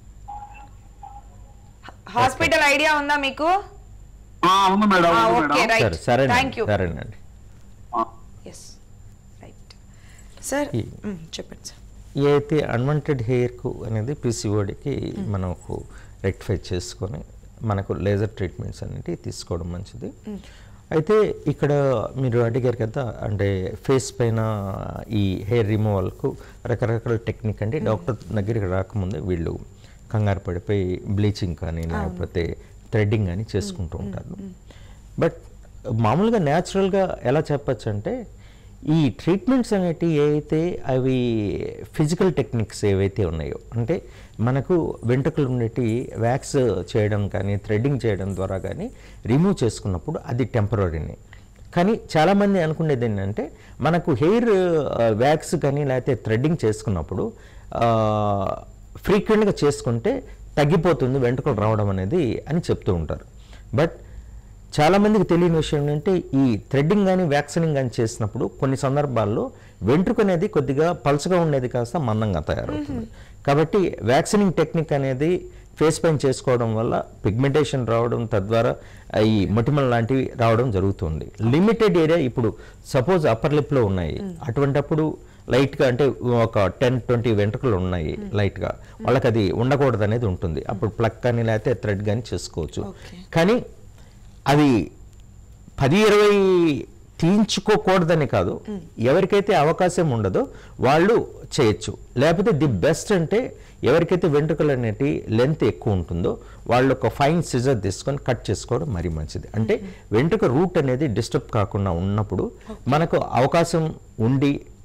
హాస్పిటల్ ఐడియా ఉందా మీకు ఆ, ఉంది మేడం ఆ, ఉంది ఓకే మేడం రైట్ సరే థ్యాంక్ సరేనండి యూ సరేనండి ఆ. ఎస్ రైట్ సార్ ఈ- చెప్పండి సార్ ఏ అయితే అన్వాంటెడ్ హెయిర్కు అనేది పీసీఓడికి మనకు రెక్టిఫై చేసుకొని మనకు లేజర్ ట్రీట్మెంట్స్ అనేవి తీసుకోవడం మంచిది అయితే ఇక్కడ మీరు అడిగారు కదా అంటే ఫేస్ పైన ఈ హెయిర్ రిమూవల్కు రకరకాల టెక్నిక్ అంటే డాక్టర్ దగ్గరికి రాకముందే వీళ్ళు కంగారు పడిపోయి బ్లీచింగ్ కానీ లేకపోతే థ్రెడ్డింగ్ కానీ చేసుకుంటూ ఉంటారు బట్ మామూలుగా న్యాచురల్గా ఎలా చెప్పచ్చు అంటే ఈ ట్రీట్మెంట్స్ అనేటివి ఏవైతే అవి ఫిజికల్ టెక్నిక్స్ ఏవైతే ఉన్నాయో అంటే మనకు వెంట్రుకలు ఉండేటి వ్యాక్స్ చేయడం కానీ థ్రెడ్డింగ్ చేయడం ద్వారా కానీ రిమూవ్ చేసుకున్నప్పుడు అది టెంపరీనే కానీ చాలామంది అనుకునేది ఏంటంటే మనకు హెయిర్ వ్యాక్స్ కానీ లేకపోతే థ్రెడ్డింగ్ చేసుకున్నప్పుడు ఫ్రీక్వెంట్గా చేసుకుంటే తగ్గిపోతుంది వెంట్రుకలు రావడం అనేది అని చెప్తూ ఉంటారు బట్ చాలామందికి తెలియని విషయం ఏంటంటే ఈ థ్రెడ్డింగ్ కానీ వ్యాక్సినింగ్ కానీ చేసినప్పుడు కొన్ని సందర్భాల్లో వెంట్రుక అనేది కొద్దిగా పల్చగా ఉండేది కాస్త మందంగా తయారవుతుంది కాబట్టి వ్యాక్సినింగ్ టెక్నిక్ అనేది ఫేస్ పైన చేసుకోవడం వల్ల పిగ్మెంటేషన్ రావడం తద్వారా ఈ మొటిమల లాంటివి రావడం జరుగుతుంది లిమిటెడ్ ఏరియా ఇప్పుడు సపోజ్ అప్పర్ లిప్లో ఉన్నాయి అటువంటప్పుడు లైట్గా అంటే ఒక టెన్ ట్వంటీ వెంట్రుకలు ఉన్నాయి లైట్గా వాళ్ళకి అది ఉండకూడదు అనేది ఉంటుంది అప్పుడు ప్లక్ కానీ లేకపోతే థ్రెడ్ కానీ చేసుకోవచ్చు కానీ అది పది ఇరవై తీయించుకోకూడదని కాదు ఎవరికైతే అవకాశం ఉండదో వాళ్ళు చేయొచ్చు లేకపోతే ది బెస్ట్ అంటే ఎవరికైతే వెంట్రుకలు అనేటి లెంత్ ఎక్కువ ఉంటుందో వాళ్ళు ఒక ఫైన్ సిజర్ తీసుకొని కట్ చేసుకోవడం మరీ మంచిది అంటే వెంట్రుక రూట్ అనేది డిస్టర్బ్ కాకుండా ఉన్నప్పుడు మనకు అవకాశం ఉండి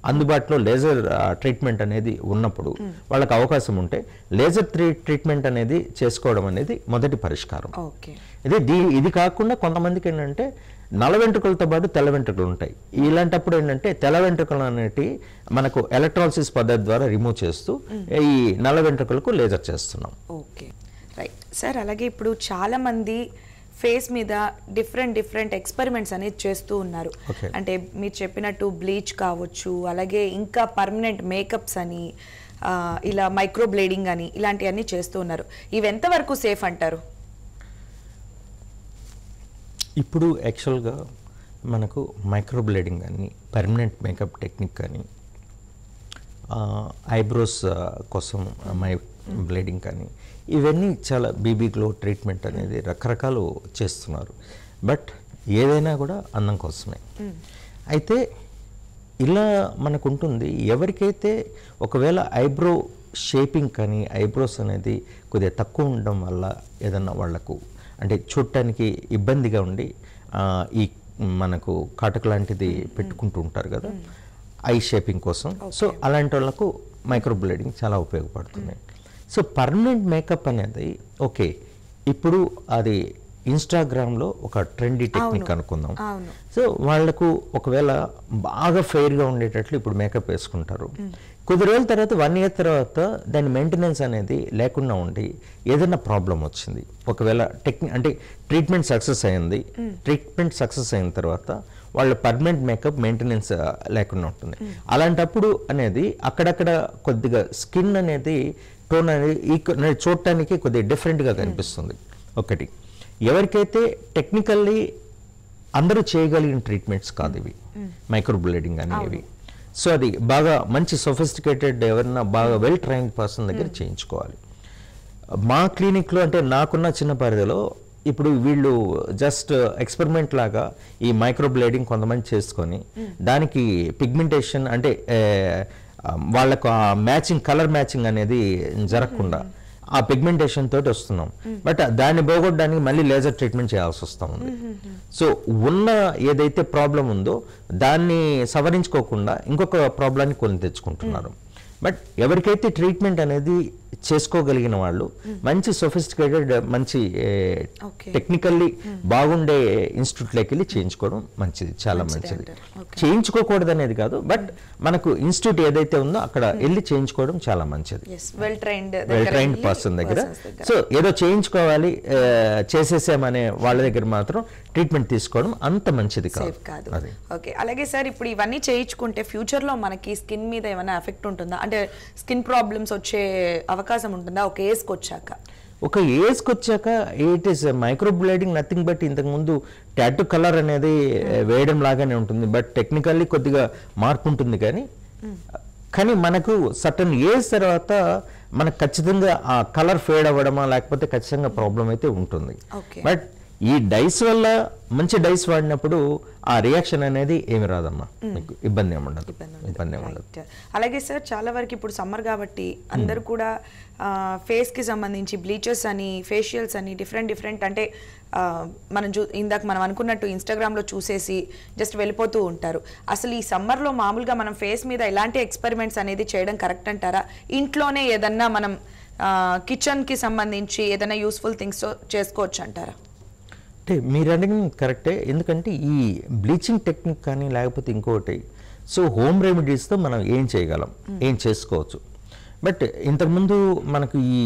అందుబాటులో లేజర్ ట్రీట్మెంట్ అనేది ఉన్నప్పుడు వాళ్ళకి అవకాశం ఉంటే లేజర్ ట్రీట్మెంట్ అనేది చేసుకోవడం అనేది మొదటి పరిష్కారం ఓకే ఇది దీ ఇది కాకుండా కొంతమందికి ఏంటంటే నల్ల వెంట్రుకలతో పాటు తెల్ల వెంట్రుకలు ఉంటాయి ఇలాంటప్పుడు ఏంటంటే తెల్ల వెంట్రుకలు అనేటి మనకు ఎలక్ట్రాలసిస్ పద్ధతి ద్వారా రిమూవ్ చేస్తూ ఈ నల్ల వెంట్రుకలకు లేజర్ చేస్తున్నాం ఓకే రైట్ సార్ అలాగే ఇప్పుడు చాలా మంది ఫేస్ మీద డిఫరెంట్ డిఫరెంట్ ఎక్స్పెరిమెంట్స్ అనేది చేస్తూ ఉన్నారు Okay. అంటే మీరు చెప్పినట్టు బ్లీచ్ కావచ్చు అలాగే ఇంకా పర్మనెంట్ మేకప్స్ అని ఆ, ఇలా మైక్రో బ్లేడింగ్ అని ఇలాంటివన్నీ చేస్తూ ఉన్నారు ఇవి ఎంతవరకు సేఫ్ అంటారు ఇప్పుడు యాక్చువల్గా మనకు మైక్రో బ్లేడింగ్ కానీ పర్మనెంట్ మేకప్ టెక్నిక్ కానీ ఐబ్రోస్ కోసం మై బ్లేడింగ్ కానీ ఇవన్నీ చాలా బీబీ గ్లో ట్రీట్మెంట్ అనేది రకరకాలు చేస్తున్నారు బట్ ఏదైనా కూడా అందం కోసమే అయితే ఇలా మనకు ఉంటుంది ఎవరికైతే ఒకవేళ ఐబ్రో షేపింగ్ కానీ ఐబ్రోస్ అనేది కొద్దిగా తక్కువ ఉండడం వల్ల ఏదన్నా వాళ్లకు అంటే చూడటానికి ఇబ్బందిగా ఉండి ఆ, ఈ మనకు కాటక లాంటిది పెట్టుకుంటూ ఉంటారు కదా ఐ షేపింగ్ కోసం సో అలాంటి వాళ్ళకు మైక్రో బ్లేడింగ్ చాలా ఉపయోగపడుతుంది సో పర్మనెంట్ మేకప్ అనేది ఓకే ఇప్పుడు అది ఇన్స్టాగ్రామ్లో ఒక ట్రెండీ టెక్నిక్ అనుకుందాం అవును. సో వాళ్లకు ఒకవేళ బాగా ఫెయిర్గా ఉండేటట్లు ఇప్పుడు మేకప్ వేసుకుంటారు కొద్ది రోజుల తర్వాత వన్ ఇయర్ తర్వాత దాని మెయింటెనెన్స్ అనేది లేకుండా ఉండి ఏదైనా ప్రాబ్లం వచ్చింది ఒకవేళ టెక్ని అంటే ట్రీట్మెంట్ సక్సెస్ అయింది ట్రీట్మెంట్ సక్సెస్ అయిన తర్వాత వాళ్ళ పర్మనెంట్ మేకప్ మెయింటెనెన్స్ లేకుండా ఉంటుంది అలాంటప్పుడు అనేది అక్కడక్కడ కొద్దిగా స్కిన్ అనేది టోన్ అనేది ఈక్వ- అనేది చూడటానికి కొద్దిగా డిఫరెంట్గా కనిపిస్తుంది ఒకటి ఎవరికైతే టెక్నికల్లీ అందరూ చేయగలిగిన ట్రీట్మెంట్స్ కాదు ఇవి మైక్రో బ్లేడింగ్ అనేవి సో అది బాగా మంచి సొఫిస్టికేటెడ్ ఎవరైనా బాగా వెల్ ట్రైన్డ్ పర్సన్ దగ్గర చేయించుకోవాలి మా క్లినిక్లో అంటే నాకున్న చిన్న పరిధిలో ఇప్పుడు వీళ్ళు జస్ట్ ఎక్స్పెరిమెంట్ లాగా ఈ మైక్రో బ్లేడింగ్ కొంతమంది చేసుకొని దానికి పిగ్మెంటేషన్ అంటే ఏ, ఆ, వాళ్ళకు ఆ మ్యాచింగ్ కలర్ మ్యాచింగ్ అనేది జరగకుండా ఆ పిగ్మెంటేషన్ తోటి వస్తున్నాం బట్ దాన్ని పోగొట్టడానికి మళ్ళీ లేజర్ ట్రీట్మెంట్ చేయాల్సి వస్తూ ఉంది సో ఉన్న ఏదైతే ప్రాబ్లం ఉందో దాన్ని సవరించుకోకుండా ఇంకొక ప్రాబ్లాన్ని కొని తెచ్చుకుంటున్నారు బట్ ఎవరికైతే ట్రీట్మెంట్ అనేది చేసుకోగలిగిన వాళ్ళు మంచి సొఫిస్టికేటెడ్ మంచి Okay. టెక్నికల్లీ బాగుండే ఇన్స్టిట్యూట్లోకి వెళ్ళి చేయించుకోవడం మంచిది చాలా మంచిది చేయించుకోకూడదు అనేది కాదు బట్ మనకు ఇన్స్టిట్యూట్ ఏదైతే ఉందో అక్కడ వెళ్ళి చేయించుకోవడం చాలా మంచిది yes well trained well trained person దగ్గర సో ఏదో చేయించుకోవాలి ఆ, చేసేసామనే వాళ్ళ దగ్గర మాత్రం ట్రీట్మెంట్ తీసుకోవడం అంత మంచిది సేఫ్ కాదు కాదు అది ఓకే అలాగే సార్ ఇప్పుడు ఇవన్నీ చేయించుకుంటే ఫ్యూచర్ లో మనకి స్కిన్ మీద ఏమైనా ఎఫెక్ట్ ఉంటుందా అంటే స్కిన్ ప్రాబ్లమ్స్ వచ్చే అవకాశం ఉంటుందా ఒక ఏజ్కి వచ్చాక ఒక ఏజ్కి వచ్చాక it is microblading nothing but ఇంతకుముందు టాటూ కలర్ అనేది వేయడం లాగానే ఉంటుంది బట్ టెక్నికల్లీ కొద్దిగా మార్పు ఉంటుంది కానీ కానీ మనకు సటన్ ఏజ్ తర్వాత మనకు ఖచ్చితంగా ఆ కలర్ ఫేడ్ అవ్వడమా లేకపోతే ఖచ్చితంగా ప్రాబ్లం అయితే ఉంటుంది Okay. బట్ ఈ డైస్ వల్ల మంచి డైస్ వాడినప్పుడు ఆ రియాక్షన్ అనేది ఏమి రాదమ్మా మీకు ఇబ్బంది ఏమి ఉండదు ఇబ్బంది ఏమి ఉండదు Right. అలాగే సార్ చాలా వరకు ఇప్పుడు సమ్మర్ కాబట్టి అందరూ కూడా ఫేస్ కి సంబంధించి బ్లీచెస్ అని ఫేషియల్స్ అని డిఫరెంట్ డిఫరెంట్ అంటే ఆ, మనం చూ ఇందాక మనం అనుకున్నట్టు ఇన్స్టాగ్రామ్లో చూసేసి జస్ట్ వెళ్ళిపోతూ ఉంటారు అసలు ఈ సమ్మర్లో మామూలుగా మనం ఫేస్ మీద ఎలాంటి ఎక్స్పెరిమెంట్స్ అనేది చేయడం కరెక్ట్ అంటారా ఇంట్లోనే ఏదన్నా మనం కిచెన్కి సంబంధించి ఏదైనా యూస్ఫుల్ థింగ్స్ చేసుకోవచ్చు అంటారా అంటే మీరు అడిగిన కరెక్టే ఎందుకంటే ఈ బ్లీచింగ్ టెక్నిక్ కానీ లేకపోతే ఇంకోటి సో హోమ్ రెమెడీస్తో మనం ఏం చేయగలం ఏం చేసుకోవచ్చు బట్ ఇంతకుముందు మనకు ఈ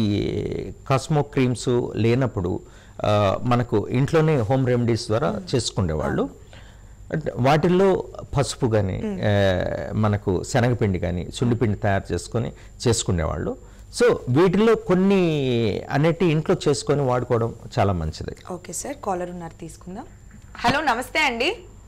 కాస్మో క్రీమ్స్ లేనప్పుడు ఆ, మనకు ఇంట్లోనే హోమ్ రెమెడీస్ ద్వారా చేసుకునేవాళ్ళు అంటే వాటిల్లో పసుపు కానీ మనకు శనగపిండి కానీ సుండిపిండి తయారు చేసుకొని చేసుకునేవాళ్ళు సో వీటిలో కొన్ని అన్నిటి ఇంట్లో చేసుకొని వాడుకోవడం చాలా మంచిది ఓకే సార్ కాలర్ ఉన్నారు తీసుకుందాం హలో నమస్తే అండి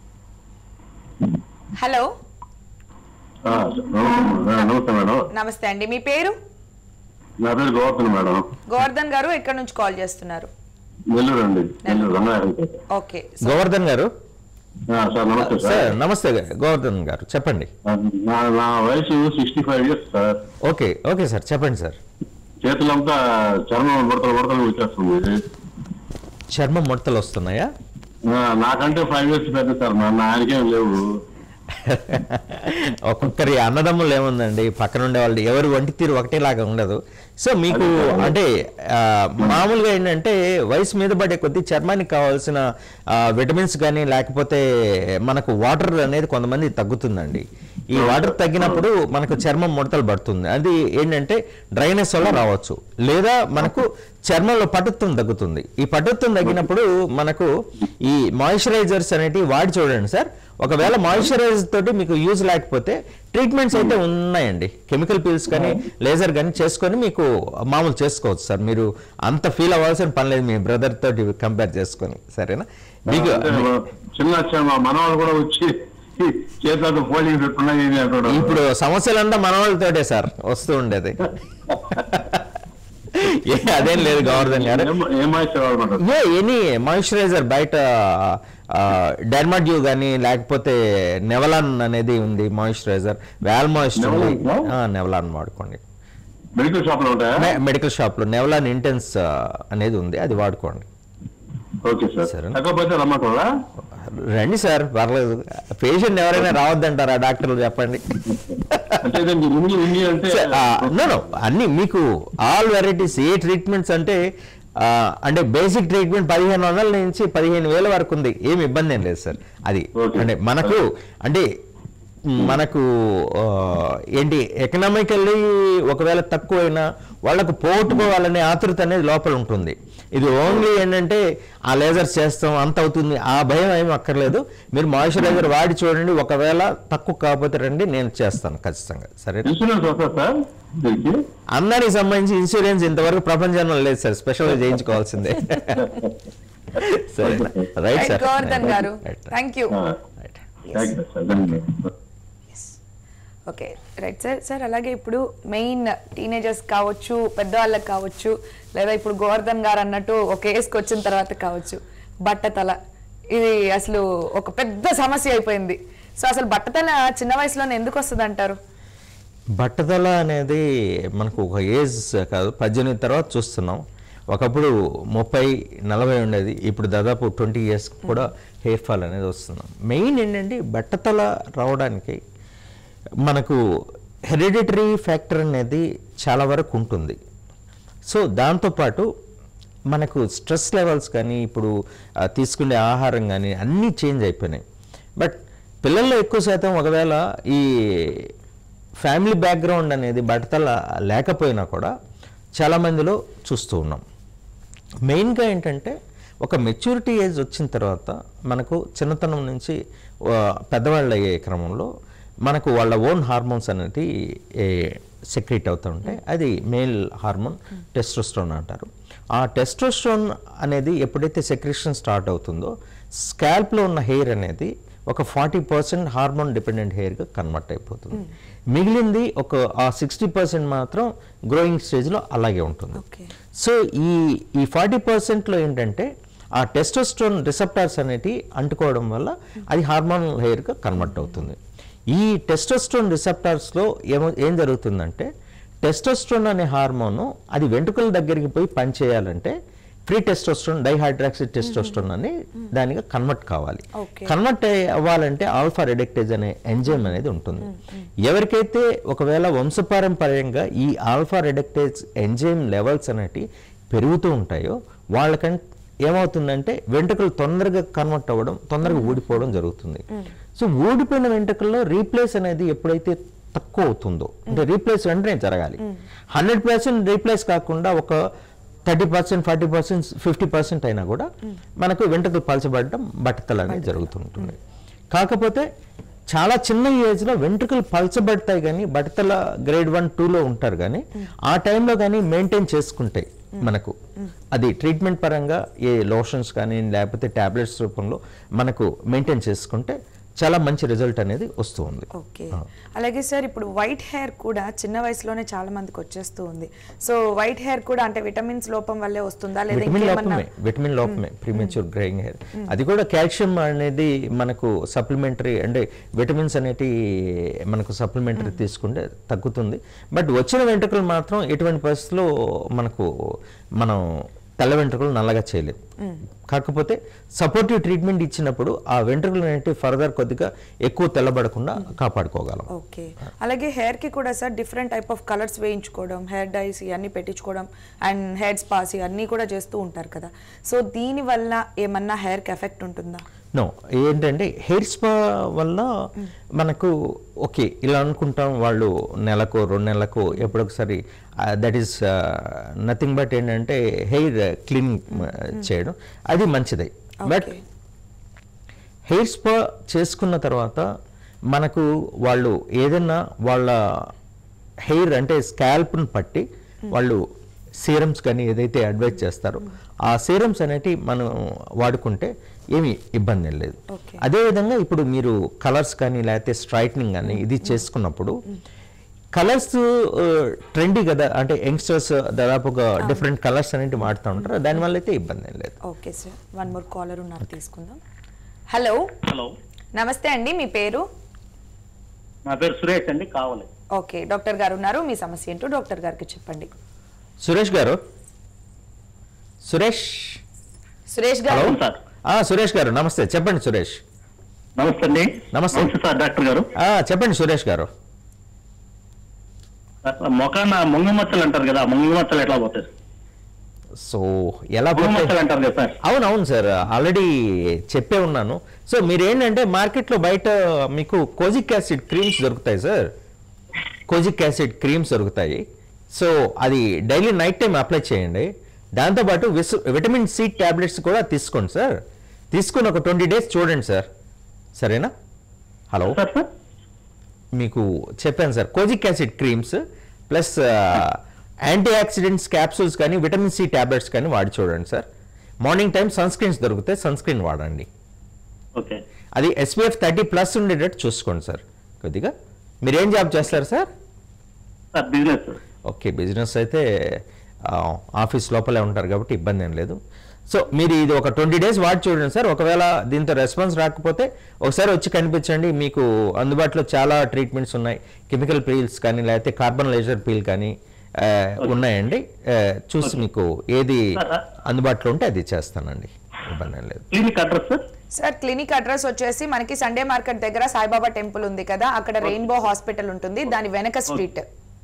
హలో ఆ, నమస్తే ఆ, నమస్తే మేడం నమస్తే అండి మీ పేరు నా పేరు గోవర్ధన్ మేడం గోవర్ధన్ గారు ఎక్కడి నుంచి కాల్ చేస్తున్నారు నెల్లూరు అండి నెల్లూరు రంగారెడ్డి ఓకే గోవర్ధన్ గారు ఆ, సార్ నమస్తే సార్ సార్ నమస్తే గోవర్ధన్ గారు చెప్పండి ఆ, నా నా వయసు sixty five years sir okay okay sir చెప్పండి సార్ చేతులంతా చర్మం ముడతలు ముడతలు వచ్చేస్తుంది చర్మం ముడతలు వస్తున్నాయా ఆ, నాకంటే ఫైవ్ ఇయర్స్ పెద్ద సార్ మా ఆయనకేం లేవు ఒక్కొక్కరి అన్నదమ్ములు ఏముందండి పక్కన ఉండే వాళ్ళు ఎవరు వంటి తీరు ఒకటేలాగా ఉండదు సో మీకు అంటే ఆ, మామూలుగా ఏంటంటే వయసు మీద పడే కొద్దీ చర్మానికి కావాల్సిన ఆ, విటమిన్స్ కానీ లేకపోతే మనకు వాటర్ అనేది కొంతమంది తగ్గుతుందండి ఈ వాటర్ తగ్గినప్పుడు మనకు చర్మం ముడతలు పడుతుంది అది ఏంటంటే డ్రైనెస్ వల్ల రావచ్చు లేదా మనకు చర్మంలో పటుత్వం తగ్గుతుంది ఈ పటుత్వం తగ్గినప్పుడు మనకు ఈ మాయిశ్చరైజర్స్ అనేటివి వాడి చూడండి సార్ ఒకవేళ మాయిశ్చరైజర్ తోటి మీకు యూజ్ లేకపోతే ట్రీట్మెంట్స్ అయితే ఉన్నాయండి కెమికల్ పీల్స్ కానీ లేజర్ కానీ చేసుకొని మీకు మామూలు చేసుకోవచ్చు సార్ మీరు అంత ఫీల్ అవ్వాల్సిన పని లేదు మీ బ్రదర్ తోటి కంపేర్ చేసుకొని సరేనా మీకు చిన్న చిన్న మనవాళ్ళు కూడా వచ్చి చేతులతో పోలింగ్ పెట్టున్నాయి ఇది అంటాడు ఇప్పుడు సమస్యలంతా మన వాళ్ళతోటే సార్ వస్తూ ఉండేది ఏ, అదేం లేదు గవర్ధన్ గారు ఏం- ఏమాయిస్తారు ఏ ఎనీ మాయిశ్చరైజర్ బయట డెర్మాడ్యూ కానీ లేకపోతే నెవలాన్ అనేది ఉంది మాయిశ్చరైజర్ వాల్ మాయిశ్చర్ Nevlan? నెవలాన్ వాడుకోండి మెడికల్ షాప్ లో ఉంటాయా మె- మెడికల్ షాప్ లో నెవలాన్ ఇంటెన్స్ అనేది ఉంది అది వాడుకోండి ఓకే సార్ సరే. తగ్గకపోతే రమ్మంటారా రండి సార్ పర్లేదు పేషెంట్ ఎవరైనా రావద్దంటారా డాక్టర్లు చెప్పండి అంటే దీనికి ఇంగి ఇంగి అంటే నో నో అన్ని మీకు ఆల్ వెరైటీస్ ఏ ట్రీట్మెంట్స్ అంటే ఆ, అంటే బేసిక్ ట్రీట్మెంట్ పదిహేను వందల నుంచి పదిహేను వేల వరకు ఉంది ఏమి ఇబ్బంది ఏం లేదు సార్ అది Okay. అంటే మనకు అంటే మనకు ఆ, ఏంటి ఎకనామికల్లీ ఒకవేళ తక్కువైనా వాళ్ళకు పోగొట్టుకోవాలనే ఆతృత అనేది లోపల ఉంటుంది ఇది ఓన్లీ ఏంటంటే ఆ లేజర్స్ చేస్తాం అంత అవుతుంది ఆ భయం ఏమి అక్కర్లేదు మీరు మాయిశ్చరైజర్ వాడి చూడండి ఒకవేళ తక్కువ కాకపోతే రండి నేను చేస్తాను ఖచ్చితంగా సరే ఇన్సూరెన్స్ వస్తా సార్ దీనికి అందరికి సంబంధించి ఇన్సూరెన్స్ ఇంతవరకు ప్రపంచంలో లేదు సార్ స్పెషల్గా చేయించుకోవాల్సిందే సరే right right sir Govardhan garu thank you right thank you sir ధన్యవాదాలు ఓకే రైట్ సార్ సార్ అలాగే ఇప్పుడు మెయిన్ టీనేజర్స్ కావచ్చు పెద్దవాళ్ళకి కావచ్చు లేదా ఇప్పుడు గోవర్ధన్ గారు అన్నట్టు ఒక ఏజ్కి వచ్చిన తర్వాత కావచ్చు బట్టతల ఇది అసలు ఒక పెద్ద సమస్య అయిపోయింది సో అసలు బట్టతల చిన్న వయసులోనే ఎందుకు వస్తుంది అంటారు బట్టతల అనేది మనకు ఒక ఏజ్ కాదు పద్దెనిమిది తర్వాత చూస్తున్నాం ఒకప్పుడు ముప్పై నలభై ఉండేది ఇప్పుడు దాదాపు ట్వంటీ ఇయర్స్ కూడా హెయిర్ ఫాల్ అనేది వస్తున్నాం మెయిన్ ఏంటంటే బట్టతల రావడానికి మనకు హెరిడిటరీ ఫ్యాక్టర్ అనేది చాలా వరకు ఉంటుంది సో దాంతోపాటు మనకు స్ట్రెస్ లెవెల్స్ కానీ ఇప్పుడు ఆ, తీసుకునే ఆహారం కానీ అన్నీ చేంజ్ అయిపోయినాయి బట్ పిల్లల్లో ఎక్కువ శాతం ఒకవేళ ఈ ఫ్యామిలీ బ్యాక్గ్రౌండ్ అనేది బట్టతల లేకపోయినా కూడా చాలామందిలో చూస్తూ ఉన్నాం మెయిన్గా ఏంటంటే ఒక మెచ్యూరిటీ ఏజ్ వచ్చిన తర్వాత మనకు చిన్నతనం నుంచి ఆ, పెద్దవాళ్ళు అయ్యే క్రమంలో మనకు వాళ్ళ ఓన్ హార్మోన్స్ అనేది సెక్రెట్ అవుతూ ఉంటాయి అది మేల్ హార్మోన్ టెస్టోస్ట్రోన్ అంటారు ఆ టెస్టోస్ట్రోన్ అనేది ఎప్పుడైతే సెక్రేషన్ స్టార్ట్ అవుతుందో స్కాల్ప్లో ఉన్న హెయిర్ అనేది ఒక ఫార్టీ పర్సెంట్ హార్మోన్ డిపెండెంట్ హెయిర్గా కన్వర్ట్ అయిపోతుంది మిగిలింది ఒక ఆ సిక్స్టీ పర్సెంట్ మాత్రం గ్రోయింగ్ స్టేజ్లో అలాగే ఉంటుంది Okay. సో ఈ ఈ ఫార్టీ పర్సెంట్లో ఏంటంటే ఆ టెస్టోస్ట్రోన్ రిసెప్టార్స్ అనేటివి అంటుకోవడం వల్ల అది హార్మోనల్ హెయిర్గా కన్వర్ట్ అవుతుంది ఈ టెస్టోస్ట్రోన్ రిసెప్టార్స్లో ఏమో ఏం జరుగుతుందంటే టెస్టోస్ట్రోన్ అనే హార్మోను అది వెంట్రుకల దగ్గరికి పోయి పనిచేయాలంటే ఫ్రీ టెస్టోస్ట్రోన్ డైహైడ్రాక్సిడ్ టెస్టోస్ట్రోన్ అని దానిగా కన్వర్ట్ కావాలి Okay. కన్వర్ట్ అవ్వాలంటే ఆల్ఫా రెడక్టేజ్ అనే ఎంజైమ్ అనేది ఉంటుంది ఎవరికైతే ఒకవేళ వంశపారంపర్యంగా ఈ ఆల్ఫా రెడక్టేజ్ ఎంజైమ్ లెవెల్స్ అనేటివి పెరుగుతూ ఉంటాయో వాళ్ళకంటే ఏమవుతుందంటే వెంట్రుకలు తొందరగా కన్వర్ట్ అవ్వడం తొందరగా ఊడిపోవడం జరుగుతుంది సో ఊడిపోయిన వెంట్రుకల్లో రీప్లేస్ అనేది ఎప్పుడైతే తక్కువ అవుతుందో అంటే రీప్లేస్ వెంటనే జరగాలి హండ్రెడ్ పర్సెంట్ రీప్లేస్ కాకుండా ఒక thirty percent forty percent fifty percent అయినా కూడా మనకు వెంట్రుకలు పలచబడడం బట్టతల అనేది జరుగుతుంటుంది కాకపోతే చాలా చిన్న ఏజ్లో వెంట్రుకలు పలచబడతాయి కానీ బట్టతల గ్రేడ్ వన్ టూలో ఉంటారు కానీ ఆ టైంలో కానీ మెయింటైన్ చేసుకుంటాయి మనకు అది ట్రీట్మెంట్ పరంగా ఏ లోషన్స్ కానీ లేకపోతే టాబ్లెట్స్ రూపంలో మనకు మెయింటైన్ చేసుకుంటే చాలా మంచి రిజల్ట్ అనేది వస్తూ ఉంది ఓకే అలాగే సార్ ఇప్పుడు వైట్ హెయిర్ కూడా చిన్న వయసులోనే చాలా మందికి వచ్చేస్తూ ఉంది సో వైట్ హెయిర్ కూడా అంటే విటమిన్స్ లోపం వల్లే వస్తుందా లేదా విటమిన్ ఇంకేమన్నా లోపమే విటమిన్ లోపమే ప్రీమెచ్యూర్ గ్రేయింగ్ హెయిర్ అది కూడా కాల్షియం అనేది మనకు సప్లిమెంటరీ అంటే విటమిన్స్ అనేటి మనకు సప్లిమెంటరీ తీసుకుంటే తగ్గుతుంది బట్ వచ్చిన వెంట్రుకలు మాత్రం ఎటువంటి పరిస్థితుల్లో మనకు మనం తెల్ల వెంట్రుకలు నల్లగా చేయలేం కాకపోతే సపోర్టివ్ ట్రీట్మెంట్ ఇచ్చినప్పుడు ఆ వెంట్రుకలు అనేవి ఫర్దర్ కొద్దిగా ఎక్కువ తెల్లబడకుండా కాపాడుకోగలం ఓకే అలాగే హెయిర్ కి కూడా sir different type of colours వేయించుకోవడం హెయిర్ డైస్ ఇవన్నీ పెట్టించుకోవడం అండ్ హెయిర్ స్పాస్ ఇవన్నీ కూడా చేస్తూ ఉంటారు కదా సో దీని వల్ల ఏమన్నా హెయిర్ కి ఎఫెక్ట్ ఉంటుందా నో ఏంటంటే హెయిర్ స్పా వల్ల మనకు ఓకే ఇలా అనుకుంటాం వాళ్ళు నెలకు రెండు నెలలకు ఎప్పుడొకసారి దట్ ఈస్ నథింగ్ బట్ ఏంటంటే హెయిర్ క్లీనింగ్ చేయడం అది మంచిదే బట్ Okay. హెయిర్ స్పా చేసుకున్న తర్వాత మనకు వాళ్ళు ఏదైనా వాళ్ళ హెయిర్ అంటే స్కాల్ప్ను పట్టి వాళ్ళు సీరమ్స్ కానీ ఏదైతే అడ్వైజ్ చేస్తారో ఆ సీరమ్స్ అనేటివి మనం వాడుకుంటే ఏమీ ఇబ్బంది ఏం లేదు Okay. అదేవిధంగా ఇప్పుడు మీరు కలర్స్ కానీ లేకపోతే స్ట్రైట్నింగ్ కానీ ఇది చేసుకున్నప్పుడు కలర్స్ ట్రెండీ కదా అంటే యంగ్స్టర్స్ దాదాపుగా డిఫరెంట్ కలర్స్ అనేవి వాడుతూ ఉంటారు దానివల్ల అయితే ఇబ్బంది ఏం లేదు okay sir one more caller ఉన్నారు తీసుకుందాం హలో హలో నమస్తే అండి మీ పేరు నా పేరు సురేష్ అండి కావాలి ఓకే డాక్టర్ గారు ఉన్నారు మీ సమస్య ఏంటో డాక్టర్ గారికి చెప్పండి సురేష్ గారు సురేష్ సురేష్ గారు హలో సార్ ఆ, సురేష్ గారు నమస్తే చెప్పండి సురేష్ నమస్తే అండి నమస్తే. సార్ డాక్టర్ గారు ఆ, చెప్పండి సురేష్ గారు మొఖాన ముంగు మచ్చలు అంటారు కదా ముంగు మచ్చలు ఎట్లా పోతాయి సో ఎలా ముంగు పోతే- మచ్చలు అంటారు కదా సార్ అవును అవును సార్ ఆల్రెడీ చెప్పే ఉన్నాను సో మీరు ఏంటంటే మార్కెట్లో బయట మీకు కోజిక్ యాసిడ్ క్రీమ్స్ దొరుకుతాయి సార్ కోజిక్ యాసిడ్ క్రీమ్స్ దొరుకుతాయి సో అది డైలీ నైట్ టైం అప్లై చేయండి దాంతోపాటు విస్ విటమిన్ సి ట్యాబ్లెట్స్ కూడా తీసుకోండి సార్ తీసుకుని ఒక ట్వంటీ డేస్ చూడండి సార్ సరేనా హలో సార్ సార్ మీకు చెప్పాను sir kojic acid creams plus anti oxidants capsules కానీ విటమిన్ సి ట్యాబ్లెట్స్ కానీ వాడి చూడండి sir morning time sun screens దొరికితే సన్ స్క్రీన్ వాడండి ఓకే అది ఎస్పీఎఫ్ థర్టీ ప్లస్ ఉండేటట్టు చూసుకోండి సార్ కొద్దిగా మీరు ఏం జాబ్ చేస్తారు sir sir business okay business అయితే ఆ, ఆఫీస్ లోపలే ఉంటారు కాబట్టి ఇబ్బంది ఏం లేదు సో మీరు ఇది ఒక ట్వంటీ డేస్ వాడి చూడండి సార్ ఒకవేళ దీంతో రెస్పాన్స్ రాకపోతే ఒకసారి వచ్చి కనిపించండి మీకు అందుబాటులో చాలా ట్రీట్మెంట్స్ ఉన్నాయి కెమికల్ పీల్స్ కానీ లేకపోతే కార్బన్ లేజర్ పీల్ కానీ ఆ, ఉన్నాయండి ఆ, చూసి మీకు ఏది అందుబాటులో ఉంటే అది చేస్తానండి ఇబ్బంది ఏం లేదు clinic address sir sir clinic address వచ్చేసి మనకి సండే మార్కెట్ దగ్గర సాయిబాబా టెంపుల్ ఉంది కదా అక్కడ రెయిన్బో హాస్పిటల్ ఉంటుంది దాని వెనక street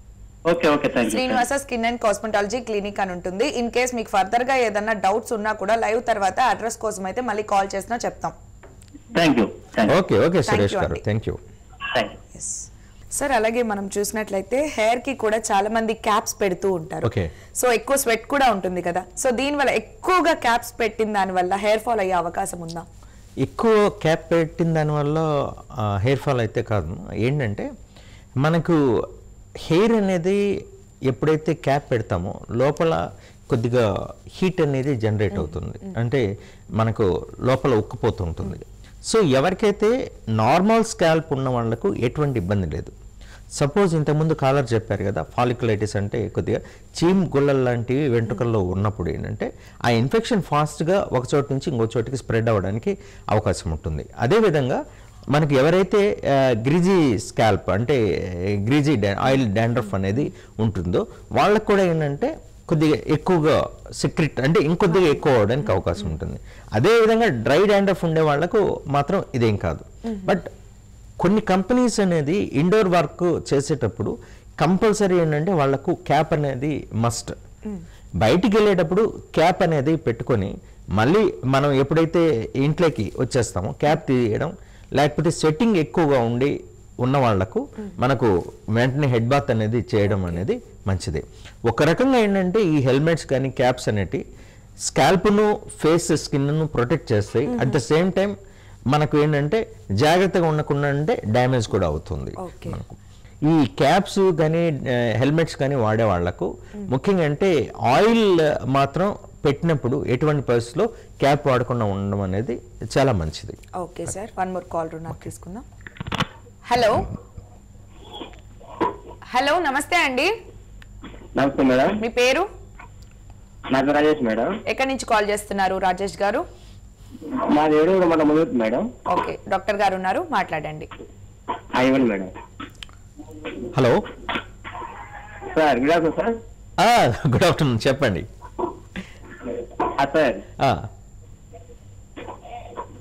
okay okay thank you Srinivasa skin and cosmetology clinic అని ఉంటుంది ఇన్ కేస్ మీకు ఫర్దర్ గా ఏదన్నా డౌట్స్ ఉన్నా కూడా లైవ్ తర్వాత అడ్రస్ కోసం అయితే మళ్ళీ కాల్ చేసినా చెప్తాం thank you thank you okay okay Thank Suresh you గారు అండి. Thank you thank you yes sir అలాగే మనం చూసినట్లయితే హెయిర్ కి కూడా చాలా మంది క్యాప్స్ పెడుతూ ఉంటారు Okay. సో ఎక్కువ స్వెట్ కూడా ఉంటుంది కదా సో దీని వల్ల ఎక్కువగా క్యాప్స్ పెట్టిన దాని వల్ల హెయిర్ ఫాల్ అయ్యే అవకాశం ఉందా ఎక్కువ క్యాప్ పెట్టిన దానివల్ల హెయిర్ ఫాల్ అయితే కాదు ఏంటంటే మనకు హెయిర్ అనేది ఎప్పుడైతే క్యాప్ పెడతామో లోపల కొద్దిగా హీట్ అనేది జనరేట్ అవుతుంది అంటే మనకు లోపల ఉక్కిపోతూ ఉంటుంది సో ఎవరికైతే నార్మల్ స్కాల్ప్ ఉన్న వాళ్ళకు ఎటువంటి ఇబ్బంది లేదు సపోజ్ ఇంతకుముందు కాలర్ చెప్పారు కదా ఫాలికులైటిస్ అంటే కొద్దిగా చీమ్ గుల్లలు లాంటివి వెంట్రుకల్లో ఉన్నప్పుడు ఏంటంటే ఆ ఇన్ఫెక్షన్ ఫాస్ట్గా ఒక చోటు నుంచి ఇంకో చోటికి స్ప్రెడ్ అవ్వడానికి అవకాశం ఉంటుంది అదేవిధంగా మనకి ఎవరైతే గ్రిజీ స్కాల్ప్ అంటే గ్రిజీ ఆయిల్ డాండ్రఫ్ అనేది ఉంటుందో వాళ్ళకు కూడా ఏంటంటే కొద్దిగా ఎక్కువగా సెక్రెట్ అంటే ఇంకొద్దిగా ఎక్కువ అవడానికి అవకాశం ఉంటుంది అదేవిధంగా డ్రై డాండ్రఫ్ ఉండే వాళ్ళకు మాత్రం ఇదేం కాదు బట్ కొన్ని కంపెనీస్ అనేది ఇండోర్ వర్క్ చేసేటప్పుడు కంపల్సరీ ఏంటంటే వాళ్ళకు క్యాప్ అనేది మస్ట్ బయటికి వెళ్ళేటప్పుడు క్యాప్ అనేది పెట్టుకొని మళ్ళీ మనం ఎప్పుడైతే ఇంట్లోకి వచ్చేస్తామో క్యాప్ తీయడం లేకపోతే సెట్టింగ్ ఎక్కువగా ఉండి ఉన్న వాళ్లకు మనకు వెంటనే హెడ్ బాత్ అనేది చేయడం అనేది మంచిది ఒక రకంగా ఏంటంటే ఈ హెల్మెట్స్ కానీ క్యాప్స్ అనేటి స్కాల్ప్ను ఫేస్ స్కిన్ను ప్రొటెక్ట్ చేస్తాయి అట్ ద సేమ్ టైం మనకు ఏంటంటే జాగ్రత్తగా ఉండకుండా అంటే డ్యామేజ్ కూడా అవుతుంది Okay. మనకు ఈ క్యాప్స్ కానీ హెల్మెట్స్ కానీ వాడే వాళ్లకు ముఖ్యంగా అంటే ఆయిల్ మాత్రం పెట్టినప్పుడు ఎటువంటి పరిస్థితిలో క్యాప్ వాడకుండా ఉండడం అనేది చాలా మంచిది okay sir one more call రుణాలు తీసుకుందాం హలో హలో నమస్తే అండి నమస్తే మేడం మీ పేరు నా పేరు రాజేష్ మేడం ఎక్కడి నుంచి కాల్ చేస్తున్నారు రాజేష్ గారు మాది ఏడుగురు మన ముందు మేడం ఓకే డాక్టర్ గారు ఉన్నారు మాట్లాడండి ఆ, ఇవ్వండి madam hello sir good afternoon sir good afternoon చెప్పండి ఆ, సార్ ఆ,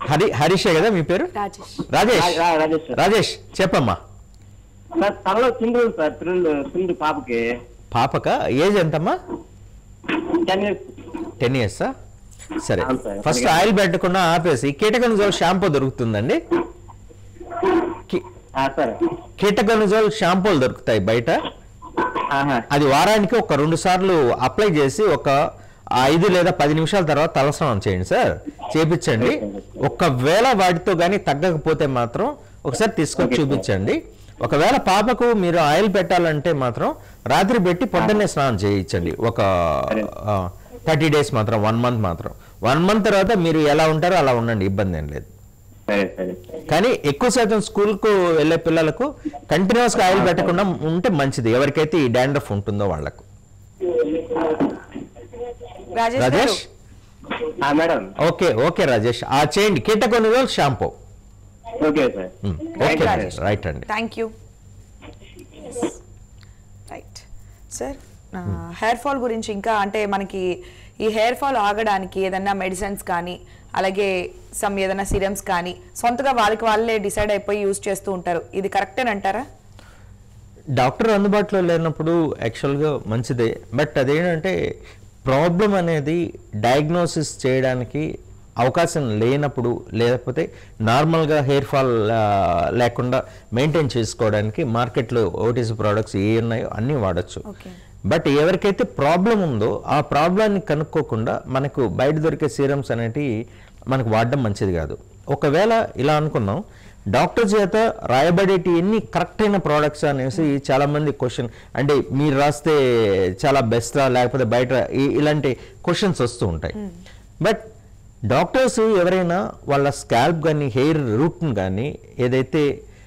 హరి హరీషే కదా మీ పేరు రాజేష్ రాజేష్ రా- రా- రాజేష్ సార్. రాజేష్ చెప్పమ్మా సార్ తలలో చిండు సార్ పిల్లలు చిండు పాపకి పాపక ఏజ్ ఎంతమ్మా టెన్ ఇయర్స్ టెన్ ఇయర్సా సరే అవును సార్. ఫస్ట్ ఆయిల్ పెట్టకుండా ఆపేసి కీటకనుజోల్ షాంపూ దొరుకుతుందండి కి- సార్ కీటకనుజోల్ షాంపూలు దొరుకుతాయి బయట ఆహా. అది వారానికి ఒక రెండు సార్లు అప్లై చేసి ఒక ఐదు లేదా పది నిమిషాల తర్వాత తలస్నానం చేయండి సార్ చేపించండి ఒకవేళ వాటితో కానీ తగ్గకపోతే మాత్రం ఒకసారి తీసుకొని చూపించండి ఒకవేళ పాపకు మీరు ఆయిల్ పెట్టాలంటే మాత్రం రాత్రి పెట్టి పొద్దున్నే స్నానం చేయించండి ఒక థర్టీ డేస్ మాత్రం వన్ మంత్ మాత్రం వన్ మంత్ తర్వాత మీరు ఎలా ఉంటారో అలా ఉండండి ఇబ్బంది ఏం లేదు సరే సరే కానీ ఎక్కువ శాతం స్కూల్ కు వెళ్ళే పిల్లలకు కంటిన్యూస్ గా ఆయిల్ పెట్టకుండా ఉంటే మంచిది ఎవరికైతే ఈ డాండ్రఫ్ ఉంటుందో వాళ్ళకు రాజేష్ గారు రాజేష్ ఆ, మేడం ఓకే ఓకే రాజేష్ ఆ చేయండి కీటకొనుగోలు shampoo okay sir okay Rajesh. Right అండి thank you right sir hair fall గురించి ఇంకా అంటే మనకి ఈ హెయిర్ ఫాల్ ఆగడానికి ఏదన్నా మెడిసిన్స్ కానీ అలాగే సమ్ ఏదైనా సిరమ్స్ కానీ సొంతగా వాళ్ళకి వాళ్ళే డిసైడ్ అయిపోయి యూజ్ చేస్తూ ఉంటారు ఇది కరెక్టేనంటారా డాక్టర్ అందుబాటులో లేనప్పుడు యాక్చువల్గా మంచిదే బట్ అదేంటంటే ప్రాబ్లం అనేది డయాగ్నోసిస్ చేయడానికి అవకాశం లేనప్పుడు లేకపోతే నార్మల్గా హెయిర్ ఫాల్ లేకుండా మెయింటైన్ చేసుకోవడానికి మార్కెట్లో ఓటీసీ ప్రోడక్ట్స్ ఏ ఉన్నాయో అన్నీ వాడచ్చు Okay. బట్ ఎవరికైతే ప్రాబ్లం ఉందో ఆ ప్రాబ్లాన్ని కనుక్కోకుండా మనకు బయట దొరికే సీరమ్స్ అనేటివి మనకు వాడడం మంచిది కాదు ఒకవేళ ఇలా అనుకుందాం డాక్టర్ చేత రాయబడేటి ఎన్ని కరెక్ట్ అయిన ప్రోడక్ట్స్ అనేసి చాలా మంది క్వశ్చన్ అంటే మీరు రాస్తే చాలా బెస్టా లేకపోతే బయట ఈ- ఇలాంటి క్వశ్చన్స్ వస్తూ ఉంటాయి బట్ డాక్టర్స్ ఎవరైనా వాళ్ళ స్కాల్ప్ కానీ హెయిర్ రూట్ని కానీ ఏదైతే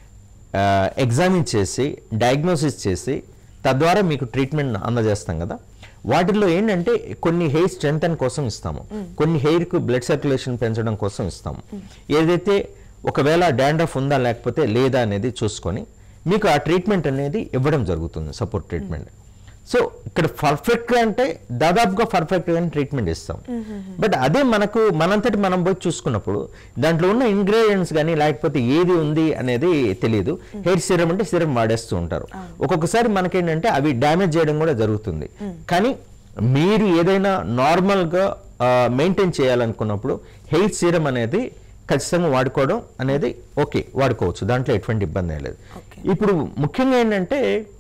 ఎగ్జామిన్ చేసి డయాగ్నోసిస్ చేసి తద్వారా మీకు ట్రీట్మెంట్ అందజేస్తాం కదా వాటిల్లో ఏంటంటే కొన్ని హెయిర్ స్ట్రెంగ్ కోసం ఇస్తాము కొన్ని హెయిర్కు బ్లడ్ సర్క్యులేషన్ పెంచడం కోసం ఇస్తాము ఏదైతే ఒకవేళ డాండ్రఫ్ ఉందా లేకపోతే లేదా అనేది చూసుకొని మీకు ఆ ట్రీట్మెంట్ అనేది ఇవ్వడం జరుగుతుంది సపోర్ట్ ట్రీట్మెంట్ సో ఇక్కడ పర్ఫెక్ట్గా అంటే దాదాపుగా పర్ఫెక్ట్గా ట్రీట్మెంట్ ఇస్తాం బట్ అదే మనకు మనంతటి మనం పోయి చూసుకున్నప్పుడు దాంట్లో ఉన్న ఇంగ్రీడియంట్స్ కానీ లేకపోతే ఏది ఉంది అనేది తెలియదు హెయిర్ సిరం అంటే సిరం వాడేస్తూ ఉంటారు ఒక్కొక్కసారి మనకేంటంటే అవి డ్యామేజ్ చేయడం కూడా జరుగుతుంది కానీ మీరు ఏదైనా నార్మల్గా మెయింటైన్ చేయాలనుకున్నప్పుడు హెయిర్ సీరం అనేది ఖచ్చితంగా వాడుకోవడం అనేది ఓకే వాడుకోవచ్చు దాంట్లో ఎటువంటి ఇబ్బంది ఏం లేదు ఇప్పుడు ముఖ్యంగా ఏంటంటే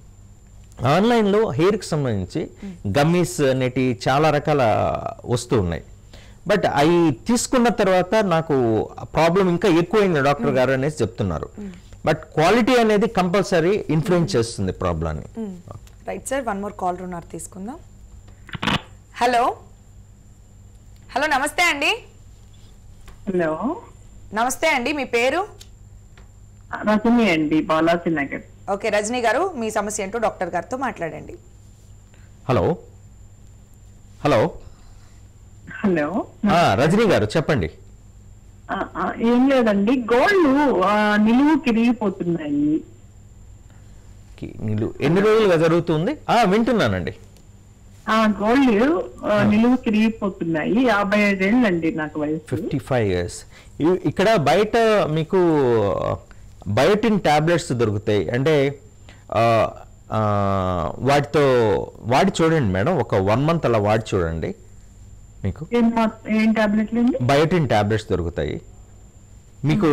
ఆన్లైన్లో హెయిర్కి సంబంధించి గమ్మీస్ అనేటి చాలా రకాల వస్తూ ఉన్నాయి బట్ అవి తీసుకున్న తర్వాత నాకు ప్రాబ్లం ఇంకా ఎక్కువైంది డాక్టర్ గారు అనేసి చెప్తున్నారు బట్ క్వాలిటీ అనేది కంపల్సరీ ఇన్ఫ్లుయెన్స్ చేస్తుంది ప్రాబ్లాన్ని right sir one more call ఉన్నారు తీసుకుందాం హలో హలో నమస్తే అండి హలో నమస్తే అండి మీ పేరు రజని అండి బాలాజీ నగర్ ఓకే రజనీ గారు మీ సమస్య ఏంటో డాక్టర్ గారితో మాట్లాడండి హలో హలో హలో ఆ, రజనీ గారు చెప్పండి ఆ, ఆ, ఏం లేదండి గోళ్ళు ఆ, నిలువు తిరిగిపోతున్నాయి కి- నీళ్ళు ఎన్ని రోజులుగా జరుగుతుంది ఆ వింటున్నానండి ఆ గోళ్ళు ఆ, నిలువు తిరిగిపోతున్నాయి యాభై ఐదేళ్ళండి నాకు వయసు ఫిఫ్టీ ఫైవ్ ఇయర్స్ ఇక్కడ బయట మీకు బయోటిన్ టాబ్లెట్స్ దొరుకుతాయి అంటే ఆ, ఆ, వాటితో వాడి చూడండి మేడం ఒక వన్ మంత్ అలా వాడి చూడండి మీకు ఏం మా- ఏం టాబ్లెట్లు అండి బయోటిన్ టాబ్లెట్స్ దొరుకుతాయి మీకు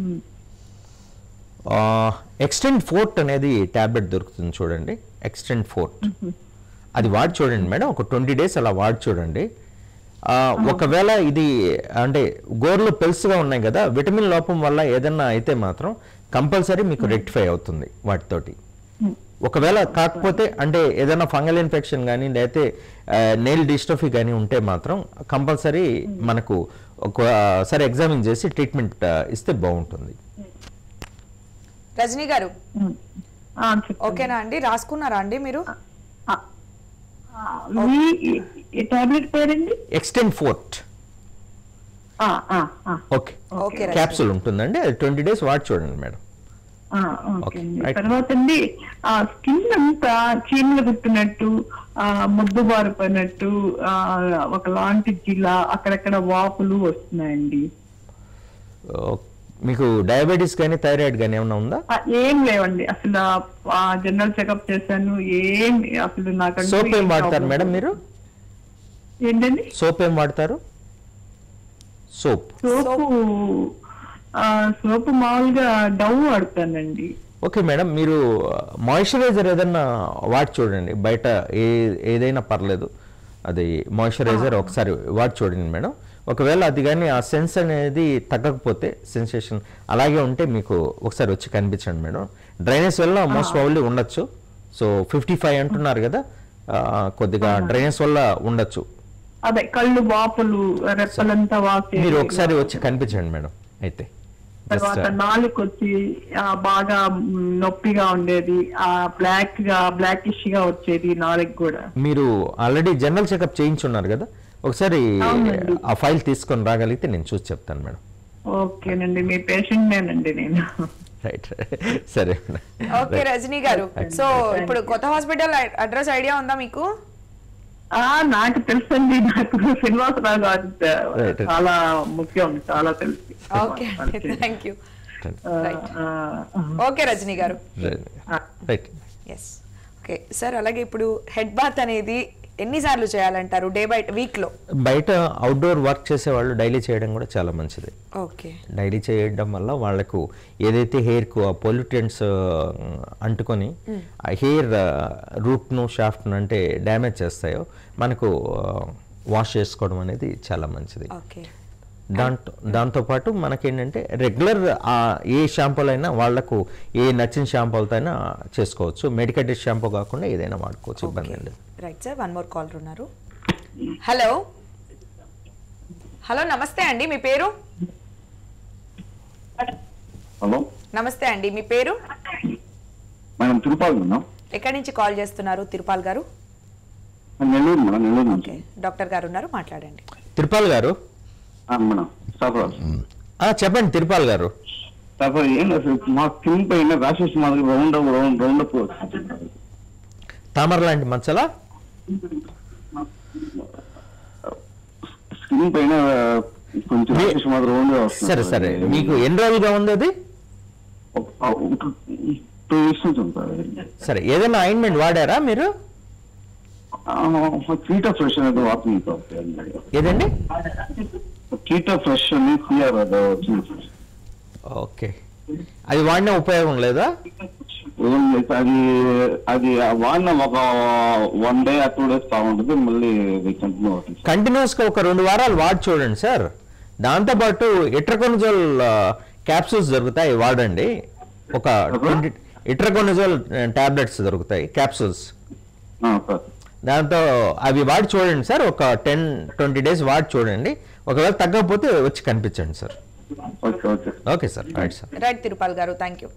ఎక్స్టెండ్ ఫోర్ట్ అనేది టాబ్లెట్ దొరుకుతుంది చూడండి ఎక్స్టెండ్ ఫోర్ట్ అది వాడి చూడండి మేడం ఒక ట్వంటీ డేస్ అలా వాడి చూడండి ఆ, ఒకవేళ ఇది అంటే గోర్లు పెలుసుగా ఉన్నాయి కదా విటమిన్ లోపం వల్ల ఏదన్నా అయితే మాత్రం కంపల్సరీ మీకు రెక్టిఫై అవుతుంది వాటితోటి ఒకవేళ కాకపోతే అంటే ఏదైనా ఫంగల్ ఇన్ఫెక్షన్ కానీ లేకపోతే నెయిల్ డిస్టోఫీ కానీ ఉంటే మాత్రం కంపల్సరీ మనకు ఒకసారి ఎగ్జామిన్ చేసి ట్రీట్మెంట్ ఇస్తే బాగుంటుంది రజనీ గారు ఆ, చెప్పండి. ఓకేనా అండి రాసుకున్నారా అండి మీరు ఆ, ఈ- ఈ- ఈ టాబ్లెట్ పేరండి ఎక్స్టెండ్ ఫోర్ట్ ఆ, ఆ, ఆ, ఓకే ఓకే రజనీ. క్యాప్సూల్ ఉంటుందండి అది ట్వంటీ డేస్ వాడి చూడండి మేడం ఆ, ఓకే, ఓకే అండి రైట్. తర్వాత అండి ఆ స్కిన్ అంతా చీమలు కుట్టినట్టు ఆ ముద్దు బారిపోయినట్టు ఆ ఒకలాంటి జిల్లా అక్కడక్కడ వాపులు వస్తున్నాయండి ఓ, మీకు డయాబెటీస్ కానీ థైరాయిడ్ కానీ ఏమైనా ఉందా ఆ, ఏం లేవండి అసలు జనరల్ చెకప్ చేశాను ఏం అసలు నాకు సోప్ ఏం వాడతారు మేడం మీరు ఏంటండి సోప్ ఏం వాడతారు సోప్ సోపు ఆ, సోపు మామూలుగా డవ్ వాడతానండి ఓకే మేడం మీరు మాయిశ్చరైజర్ ఏదన్నా వాడి చూడండి బయట ఏ ఏదైనా పర్లేదు అది మాయిశ్చరైజర్ ఒకసారి వాడి చూడండి మేడం ఒకవేళ అది కానీ ఆ సెన్స్ అనేది తగ్గకపోతే సెన్సేషన్ అలాగే ఉంటే మీకు ఒకసారి వచ్చి కనిపించండి మేడం డ్రైనేజ్ వల్ల మోస్ట్ ప్రాబ్లీ ఉండొచ్చు సో ఫిఫ్టీ ఫైవ్ అంటున్నారు కదా ఆ, కొద్దిగా డ్రైనేజ్ వల్ల ఉండొచ్చు అదే కళ్ళు వాపులు రెప్పలంతా వాసి మీరు ఒకసారి వచ్చి కనిపించండి మేడం అయితే తర్వాత Just, uh, నాలుగు వచ్చి ఆ, బాగా మ్, నొప్పిగా ఉండేది ఆ బ్లాక్ గా బ్లాకిష్ గా వచ్చేది నాలుగు కూడా మీరు ఆల్రెడీ జనరల్ చెకప్ చేయించున్నారు కదా ఒకసారి అవునండి. ఆ ఫైల్ తీసుకొని రాగలిగితే నేను చూసి చెప్తాను మేడం ఓకేనండి మీ పేషెంట్ నేనండి నేను రైట్ సరే మేడం ఓకే రజనీ గారు సో ఇప్పుడు కొత్త హాస్పిటల్ అడ్రస్ ఐడియా ఉందా మీకు ఆ నాకు తెలుసండి నాకు శ్రీనివాసరావు గారు Right. చాలా ముఖ్యం చాలా తెలుసు ఓకే థ్యాంక్ యూ ఆ, రైట్ ఆ, ఓకే రజనీ గారు రైట్ ఎస్ ఓకే సార్ అలాగే ఇప్పుడు హెడ్ బాత్ అనేది ఎన్నిసార్లు చేయాలంటారు డే బై వీక్ లో బయట అవుట్డోర్ వర్క్ చేసే వాళ్ళు డైలీ చేయడం కూడా చాలా మంచిది ఓకే డైలీ చేయడం వల్ల వాళ్ళకు ఏదైతే హెయిర్కు ఆ పొల్యూటెంట్స్ అంటుకొని ఆ హెయిర్ రూట్ను షాఫ్ట్ను అంటే డ్యామేజ్ చేస్తాయో మనకు వాష్ చేసుకోవడం అనేది చాలా మంచిది ఓకే దాంతో దాంతోపాటు మనకేంటంటే రెగ్యులర్ ఏ షాంపూలు అయినా వాళ్లకు ఏ నచ్చిన షాంపూలతో అయినా చేసుకోవచ్చు మెడికేటెడ్ షాంపూ కాకుండా ఏదైనా వాడుకోవచ్చు ఇబ్బంది లేదు right sir one more caller ఉన్నారు హలో హలో నమస్తే అండి మీ పేరు హలో నమస్తే అండి మీ పేరు మేడం తిరుపతి మేడం ఎక్కడి నుంచి కాల్ చేస్తున్నారు తిరుపాల్ గారు నెల్లూరు మేడం నెల్లూరు నుంచి ఓకే డాక్టర్ గారు ఉన్నారు మాట్లాడండి తిరుపాల్ గారు ఆ, మేడం సఫరాజ్ ఆ, చెప్పండి తిరుపాల్ గారు సఫర్ ఏం లేదు సార్, మా స్కిన్ పైన రాషెస్ మాదిరి రౌండ్ రౌండ్ రౌండ్ అప్ తామర లాంటి మచ్చలా స్కిన్ పైన కొంచెం మీ- రాషెస్ మాదిరి రౌండ్ వస్తుంది సరే సరే మీకు ఎన్ని రోజులుగా ఉంది అది టూ వీక్స్ నుంచి ఉంది సార్ సరే ఏదైనా ఆయింట్మెంట్ వాడారా మీరు కీటో ఫ్రెష్ అనేది వాడుతుంది సార్ ఏదండి కీటో ఫ్రెష్ అని సిఆర్ అది వచ్చింది సార్ ఓకే అది వాడిన ఉపయోగం లేదా ఏం లేదు, అది అది వాడిన ఒక వన్ డే ఆ టూ డేస్ బాగుంటుంది మళ్ళీ కంటిన్యూ అవుతుంది కంటిన్యూస్ గా ఒక రెండు వారాలు వాడి చూడండి సార్ దాంతోపాటు ఎట్రకొనజోల్ క్యాప్సూల్స్ దొరుకుతాయి వాడండి ఒక ట్వంటీ ఇట్రకొనజోల్ టాబ్లెట్స్ దొరుకుతాయి క్యాప్సూల్స్ సార్ దాంతో అవి వాడి చూడండి సార్ ఒక టెన్ ట్వంటీ డేస్ వాడి చూడండి ఒకవేళ తగ్గకపోతే వచ్చి కనిపించండి sir okay okay okay sir right sir right Tirupal గారు thank you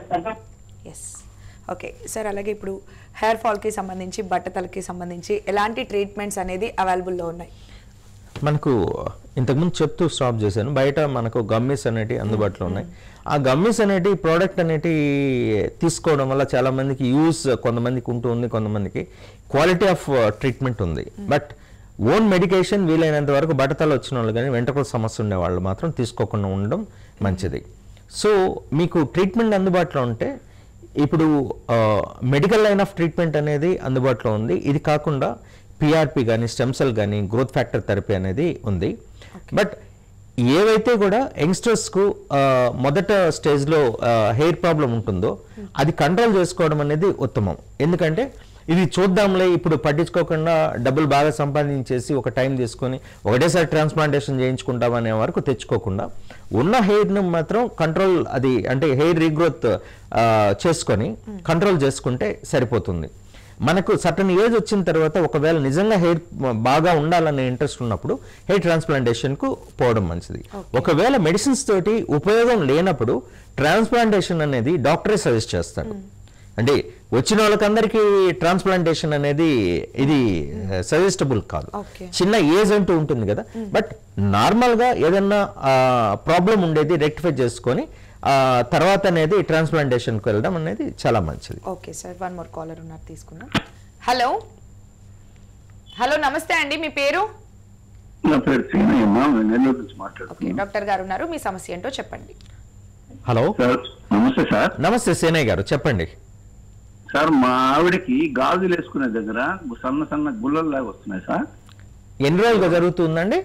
yes okay sir అలాగే ఇప్పుడు హెయిర్ ఫాల్కి సంబంధించి బట్టతలకి సంబంధించి ఎలాంటి ట్రీట్మెంట్స్ అనేది అవైలబుల్లో ఉన్నాయి మనకు ఇంతకుముందు చెప్తూ స్టాప్ చేశాను బయట మనకు గమ్మీస్ అనేటివి అందుబాటులో ఉన్నాయి ఆ గమ్మీస్ అనేటి ప్రోడక్ట్ అనేటి తీసుకోవడం వల్ల చాలా మందికి యూస్ కొంతమందికి ఉంటుంది కొంతమందికి క్వాలిటీ ఆఫ్ ట్రీట్మెంట్ ఉంది బట్ ఓన్ మెడికేషన్ వీలైనంత వరకు బట్టతల వచ్చిన వాళ్ళు కానీ వెంట్రుకల సమస్య ఉండే వాళ్ళు మాత్రం తీసుకోకుండా ఉండడం మంచిది సో మీకు ట్రీట్మెంట్ అందుబాటులో ఉంటే ఇప్పుడు మెడికల్ లైన్ ఆఫ్ ట్రీట్మెంట్ అనేది అందుబాటులో ఉంది ఇది కాకుండా పిఆర్పి కానీ స్టెమ్ సెల్ కానీ గ్రోత్ ఫ్యాక్టర్ థెరపీ అనేది ఉంది బట్ ఏవైతే కూడా యంగ్స్టర్స్కు మొదట స్టేజ్లో హెయిర్ ప్రాబ్లం ఉంటుందో అది కంట్రోల్ చేసుకోవడం అనేది ఉత్తమం ఎందుకంటే ఇది చూద్దాంలే ఇప్పుడు పట్టించుకోకుండా డబ్బులు బాగా సంపాదించేసి ఒక టైం తీసుకొని ఒకటేసారి ట్రాన్స్ప్లాంటేషన్ చేయించుకుంటాం అనే వరకు తెచ్చుకోకుండా ఉన్న హెయిర్ను మాత్రం కంట్రోల్ అది అంటే హెయిర్ రీగ్రోత్ చేసుకొని కంట్రోల్ చేసుకుంటే సరిపోతుంది మనకు సర్టన్ ఏజ్ వచ్చిన తర్వాత ఒకవేళ నిజంగా హెయిర్ బాగా ఉండాలనే ఇంట్రెస్ట్ ఉన్నప్పుడు హెయిర్ ట్రాన్స్ప్లాంటేషన్కు పోవడం మంచిది ఒకవేళ మెడిసిన్స్ తోటి ఉపయోగం లేనప్పుడు ట్రాన్స్ప్లాంటేషన్ అనేది డాక్టరే సజెస్ట్ చేస్తాడు అంటే వచ్చిన వాళ్ళకందరికీ ట్రాన్స్ప్లాంటేషన్ అనేది ఇది సజెస్టబుల్ కాదు Okay. చిన్న ఏజ్ అంటూ ఉంటుంది కదా బట్ నార్మల్గా ఏదన్నా ప్రాబ్లం ఉండేది రెక్టిఫై చేసుకొని ఆ, తర్వాత అనేది ట్రాన్స్ప్లాంటేషన్కి వెళ్ళడం అనేది చాలా మంచిది okay sir one more caller ఉన్నారు తీసుకుందాం హలో హలో నమస్తే అండి మీ పేరు నా పేరు సీనయ్యమ్మ నేను నెల్లూరు నుంచి ఓకే మాట్లాడుతున్నాను డాక్టర్ గారు ఉన్నారు మీ సమస్య ఏంటో చెప్పండి హలో సార్ నమస్తే సార్ నమస్తే సేనయ్య గారు చెప్పండి సార్ మా ఆవిడకి గాజులు వేసుకునే దగ్గర సన్న సన్న గుల్లలు లాగా వస్తున్నాయి సార్ ఎన్ని రోజులుగా జరుగుతుందండి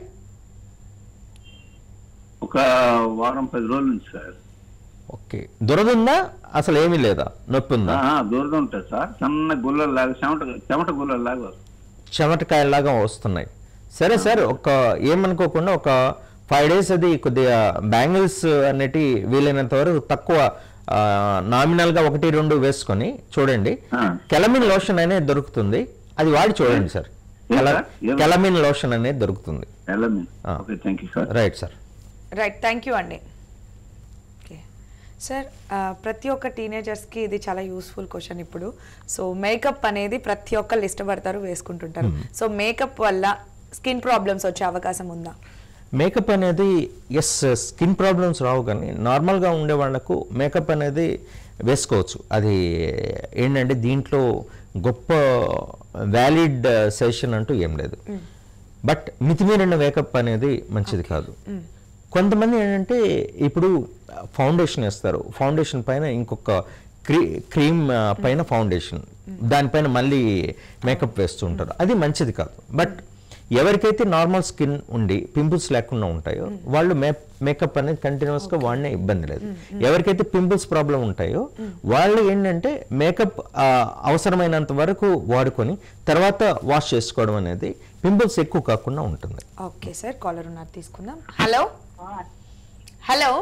ఒక వారం పది రోజుల నుంచి సార్ ఓకే దురద ఉందా అసలు ఏమీ లేదా నొప్పి ఉందా ఆ, దూరం ఉంటుంది సార్ సన్న గుల్లలు లాగా చెమట చెమట గుల్లలు లాగా వస్తుంది చెమటకాయలాగా వస్తున్నాయి సరే సార్ ఒక ఏమనుకోకుండా ఒక ఫైవ్ డేస్ అది కొద్దిగా బ్యాంగిల్స్ అనేటి వీలైనంత వరకు తక్కువ నామినల్ గా ఒకటి రెండు వేసుకొని చూడండి ఆ. కెలమిన్ లోషన్ అనేది దొరుకుతుంది అది వాడి చూడండి సార్ ఏ కెల- సార్? ఏ- కెలమిన్ లోషన్ అనేది దొరుకుతుంది ఎల్లమి ఆ. Okay thank you sir right sir right thank you అండి ఓకే సార్ ఆ, ప్రతి ఒక్క టీనేజర్స్కి ఇది చాలా యూస్ఫుల్ క్వశ్చన్ ఇప్పుడు సో మేకప్ అనేది ప్రతి ఒక్కళ్ళు ఇష్టపడతారు వేసుకుంటుంటారు సో మేకప్ వల్ల స్కిన్ ప్రాబ్లమ్స్ వచ్చే అవకాశం ఉందా మేకప్ అనేది ఎస్ స్కిన్ ప్రాబ్లమ్స్ రావు కానీ నార్మల్గా ఉండే వాళ్ళకు మేకప్ అనేది వేసుకోవచ్చు అది ఏంటంటే దీంట్లో గొప్ప వ్యాలిడ్ సెషన్ అంటూ ఏం లేదు బట్ మితిమీరిన మేకప్ అనేది మంచిది కాదు కొంతమంది ఏంటంటే ఇప్పుడు ఫౌండేషన్ వేస్తారు ఫౌండేషన్ పైన ఇంకొక క్రీ క్రీమ్ ఆ, పైన ఫౌండేషన్ దానిపైన మళ్ళీ మేకప్ వేస్తూ ఉంటారు అది మంచిది కాదు బట్ ఎవరికైతే నార్మల్ స్కిన్ ఉండి పింపుల్స్ లేకుండా ఉంటాయో వాళ్ళు మే మేకప్ అనేది కంటిన్యూస్గా వాడినే ఇబ్బంది లేదు ఎవరికైతే పింపుల్స్ ప్రాబ్లం ఉంటాయో వాళ్ళు ఏంటంటే మేకప్ అవసరమైనంత వరకు వాడుకొని తర్వాత వాష్ చేసుకోవడం అనేది పింపుల్స్ ఎక్కువ కాకుండా ఉంటుంది ఓకే సార్ కాలర్ ఉన్నారు తీసుకుందాం hello hello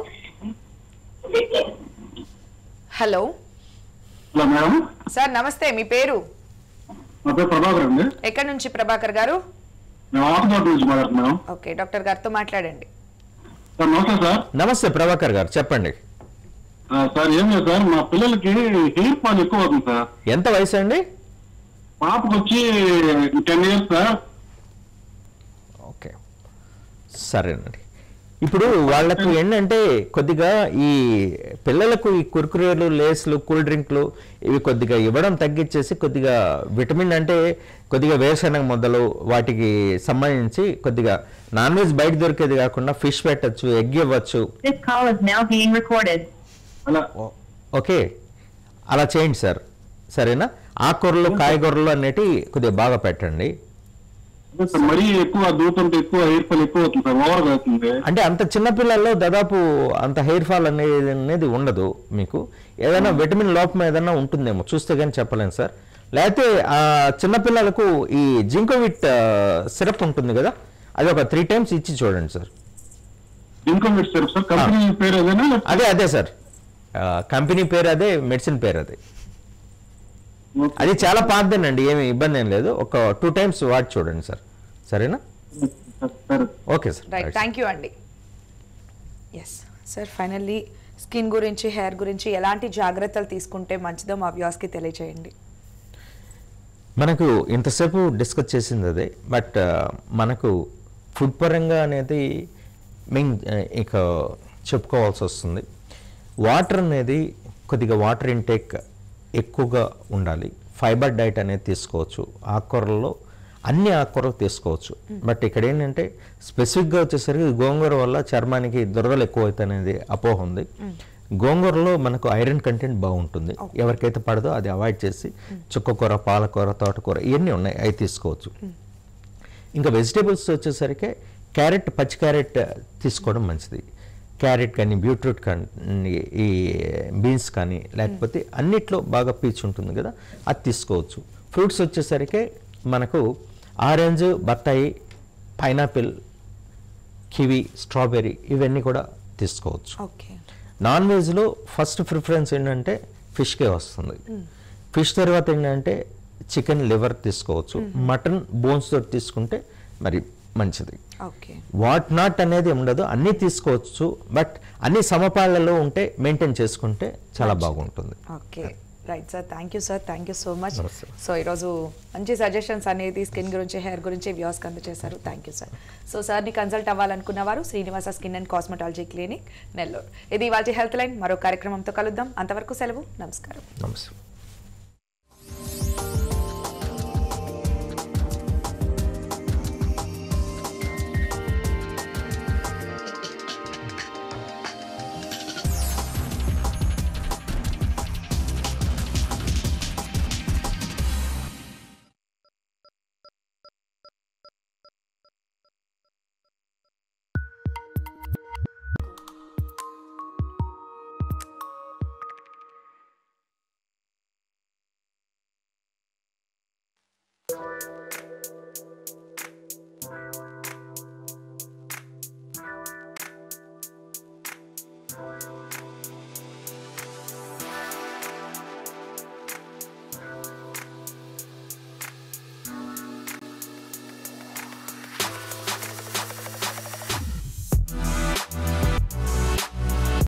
hello hello madam sir నమస్తే మీ పేరు నా పేరు ప్రభాకర్ అండి ఎక్కడి నుంచి ప్రభాకర్ గారు మేము ఆకుమార్ నుంచి మాట్లాడుతున్నాం ఓకే డాక్టర్ గారితో మాట్లాడండి సార్ నమస్తే సార్ నమస్తే ప్రభాకర్ గారు చెప్పండి ఆ, సార్ ఏం లేదు సార్ మా పిల్లలకి హెయిర్ ఫాల్ ఎక్కువ అవుతుంది సార్ ఎంత వయసు అండి పాపకు వచ్చి టెన్ ఇయర్స్ సార్ ఓకే సరేనండి ఇప్పుడు వాళ్ళకు ఏంటంటే కొద్దిగా ఈ పిల్లలకు ఈ కుర్కురేలు లేస్లు కూల్ డ్రింక్లు ఇవి కొద్దిగా ఇవ్వడం తగ్గించేసి కొద్దిగా విటమిన్ అంటే కొద్దిగా వేరుశనగ ముద్దలు వాటికి సంబంధించి కొద్దిగా నాన్ వెజ్ బయట దొరికేది కాకుండా ఫిష్ పెట్టచ్చు ఎగ్ ఇవ్వచ్చు This call is now being recorded. అలా ఓ- ఓకే అలా చేయండి సార్ సరేనా ఆకుకూరలు కాయగూరలు అనేటివి కొద్దిగా బాగా పెట్టండి అదే సార్ మరీ ఎక్కువ దూతంటే ఎక్కువ హెయిర్ ఫాల్ ఎక్కువ అవుతుంది సార్ ఓవర్గా అవుతుంది అంటే అంత చిన్న పిల్లల్లో దాదాపు అంత హెయిర్ ఫాల్ అనేది అనేది ఉండదు మీకు ఏదైనా విటమిన్ లోపం ఏదైనా ఉంటుందేమో చూస్తే కానీ చెప్పలేను సార్ లేకపోతే ఆ చిన్న పిల్లలకు ఈ జింకోవిట్ సిరప్ ఉంటుంది కదా అది ఒక త్రీ టైమ్స్ ఇచ్చి చూడండి సార్ ఇన్కమ్ ఇస్తారు సార్ కంపెనీ పేరు ఏదైనా అదే అదే సార్ కంపెనీ పేరు అదే మెడిసిన్ పేరు అదే అది చాలా పాతదేనండి ఏమి ఇబ్బంది ఏం లేదు ఒక టూ టైమ్స్ వాడి చూడండి సార్ సరేనా సరే okay sir right thank you అండి ఎస్ సార్ ఫైనల్లీ స్కిన్ గురించి హెయిర్ గురించి ఎలాంటి జాగ్రత్తలు తీసుకుంటే మంచిదో మా వ్యూస్కి తెలియజేయండి మనకు ఇంతసేపు డిస్కస్ చేసింది అదే బట్ మనకు ఫుడ్ పరంగా అనేది మెయిన్ ఇక చెప్పుకోవాల్సి వస్తుంది వాటర్ అనేది కొద్దిగా వాటర్ ఇంటేక్ ఎక్కువగా ఉండాలి ఫైబర్ డైట్ అనేది తీసుకోవచ్చు ఆకుకూరల్లో అన్ని ఆకుకూరలు తీసుకోవచ్చు బట్ ఇక్కడ ఏంటంటే స్పెసిఫిక్గా వచ్చేసరికి గోంగూర వల్ల చర్మానికి దురదలు ఎక్కువ అవుతాయి అనేది అపోహ ఉంది గోంగూరలో మనకు ఐరన్ కంటెంట్ బాగుంటుంది ఎవరికైతే పడదో అది అవాయిడ్ చేసి చుక్కకూర పాలకూర తోటకూర ఇవన్నీ ఉన్నాయి అవి తీసుకోవచ్చు ఇంకా వెజిటేబుల్స్ వచ్చేసరికి క్యారెట్ పచ్చి క్యారెట్ తీసుకోవడం మంచిది క్యారెట్ కానీ బీట్రూట్ కానీ ఈ బీన్స్ కానీ లేకపోతే అన్నిట్లో బాగా పీచు ఉంటుంది కదా అది తీసుకోవచ్చు ఫ్రూట్స్ వచ్చేసరికి మనకు ఆరెంజ్ బత్తాయి పైనాపిల్ కివి స్ట్రాబెర్రీ ఇవన్నీ కూడా తీసుకోవచ్చు ఓకే నాన్ వెజ్లో ఫస్ట్ ప్రిఫరెన్స్ ఏంటంటే ఫిష్కే వస్తుంది ఫిష్ తర్వాత ఏంటంటే చికెన్ లివర్ తీసుకోవచ్చు మటన్ బోన్స్ తోటి తీసుకుంటే మరి మంచిది ఓకే వాట్ నాట్ అనేది ఉండదు అన్నీ తీసుకోవచ్చు బట్ అన్ని సమపాళ్లలో ఉంటే మెయింటైన్ చేసుకుంటే చాలా బాగుంటుంది okay right sir thank you sir thank you so much నమస్తే. సో ఈరోజు మంచి సజెషన్స్ అనేది స్కిన్ గురించి హెయిర్ గురించి వ్యూస్కి అందజేశారు థ్యాంక్ యూ సార్ సో సార్ని కన్సల్ట్ అవ్వాలనుకున్న వారు Srinivasa skin and cosmetology clinic Nellore ఇది ఇవాళ హెల్త్ లైన్ మరో కార్యక్రమంతో కలుద్దాం అంతవరకు సెలవు నమస్కారం నమస్తే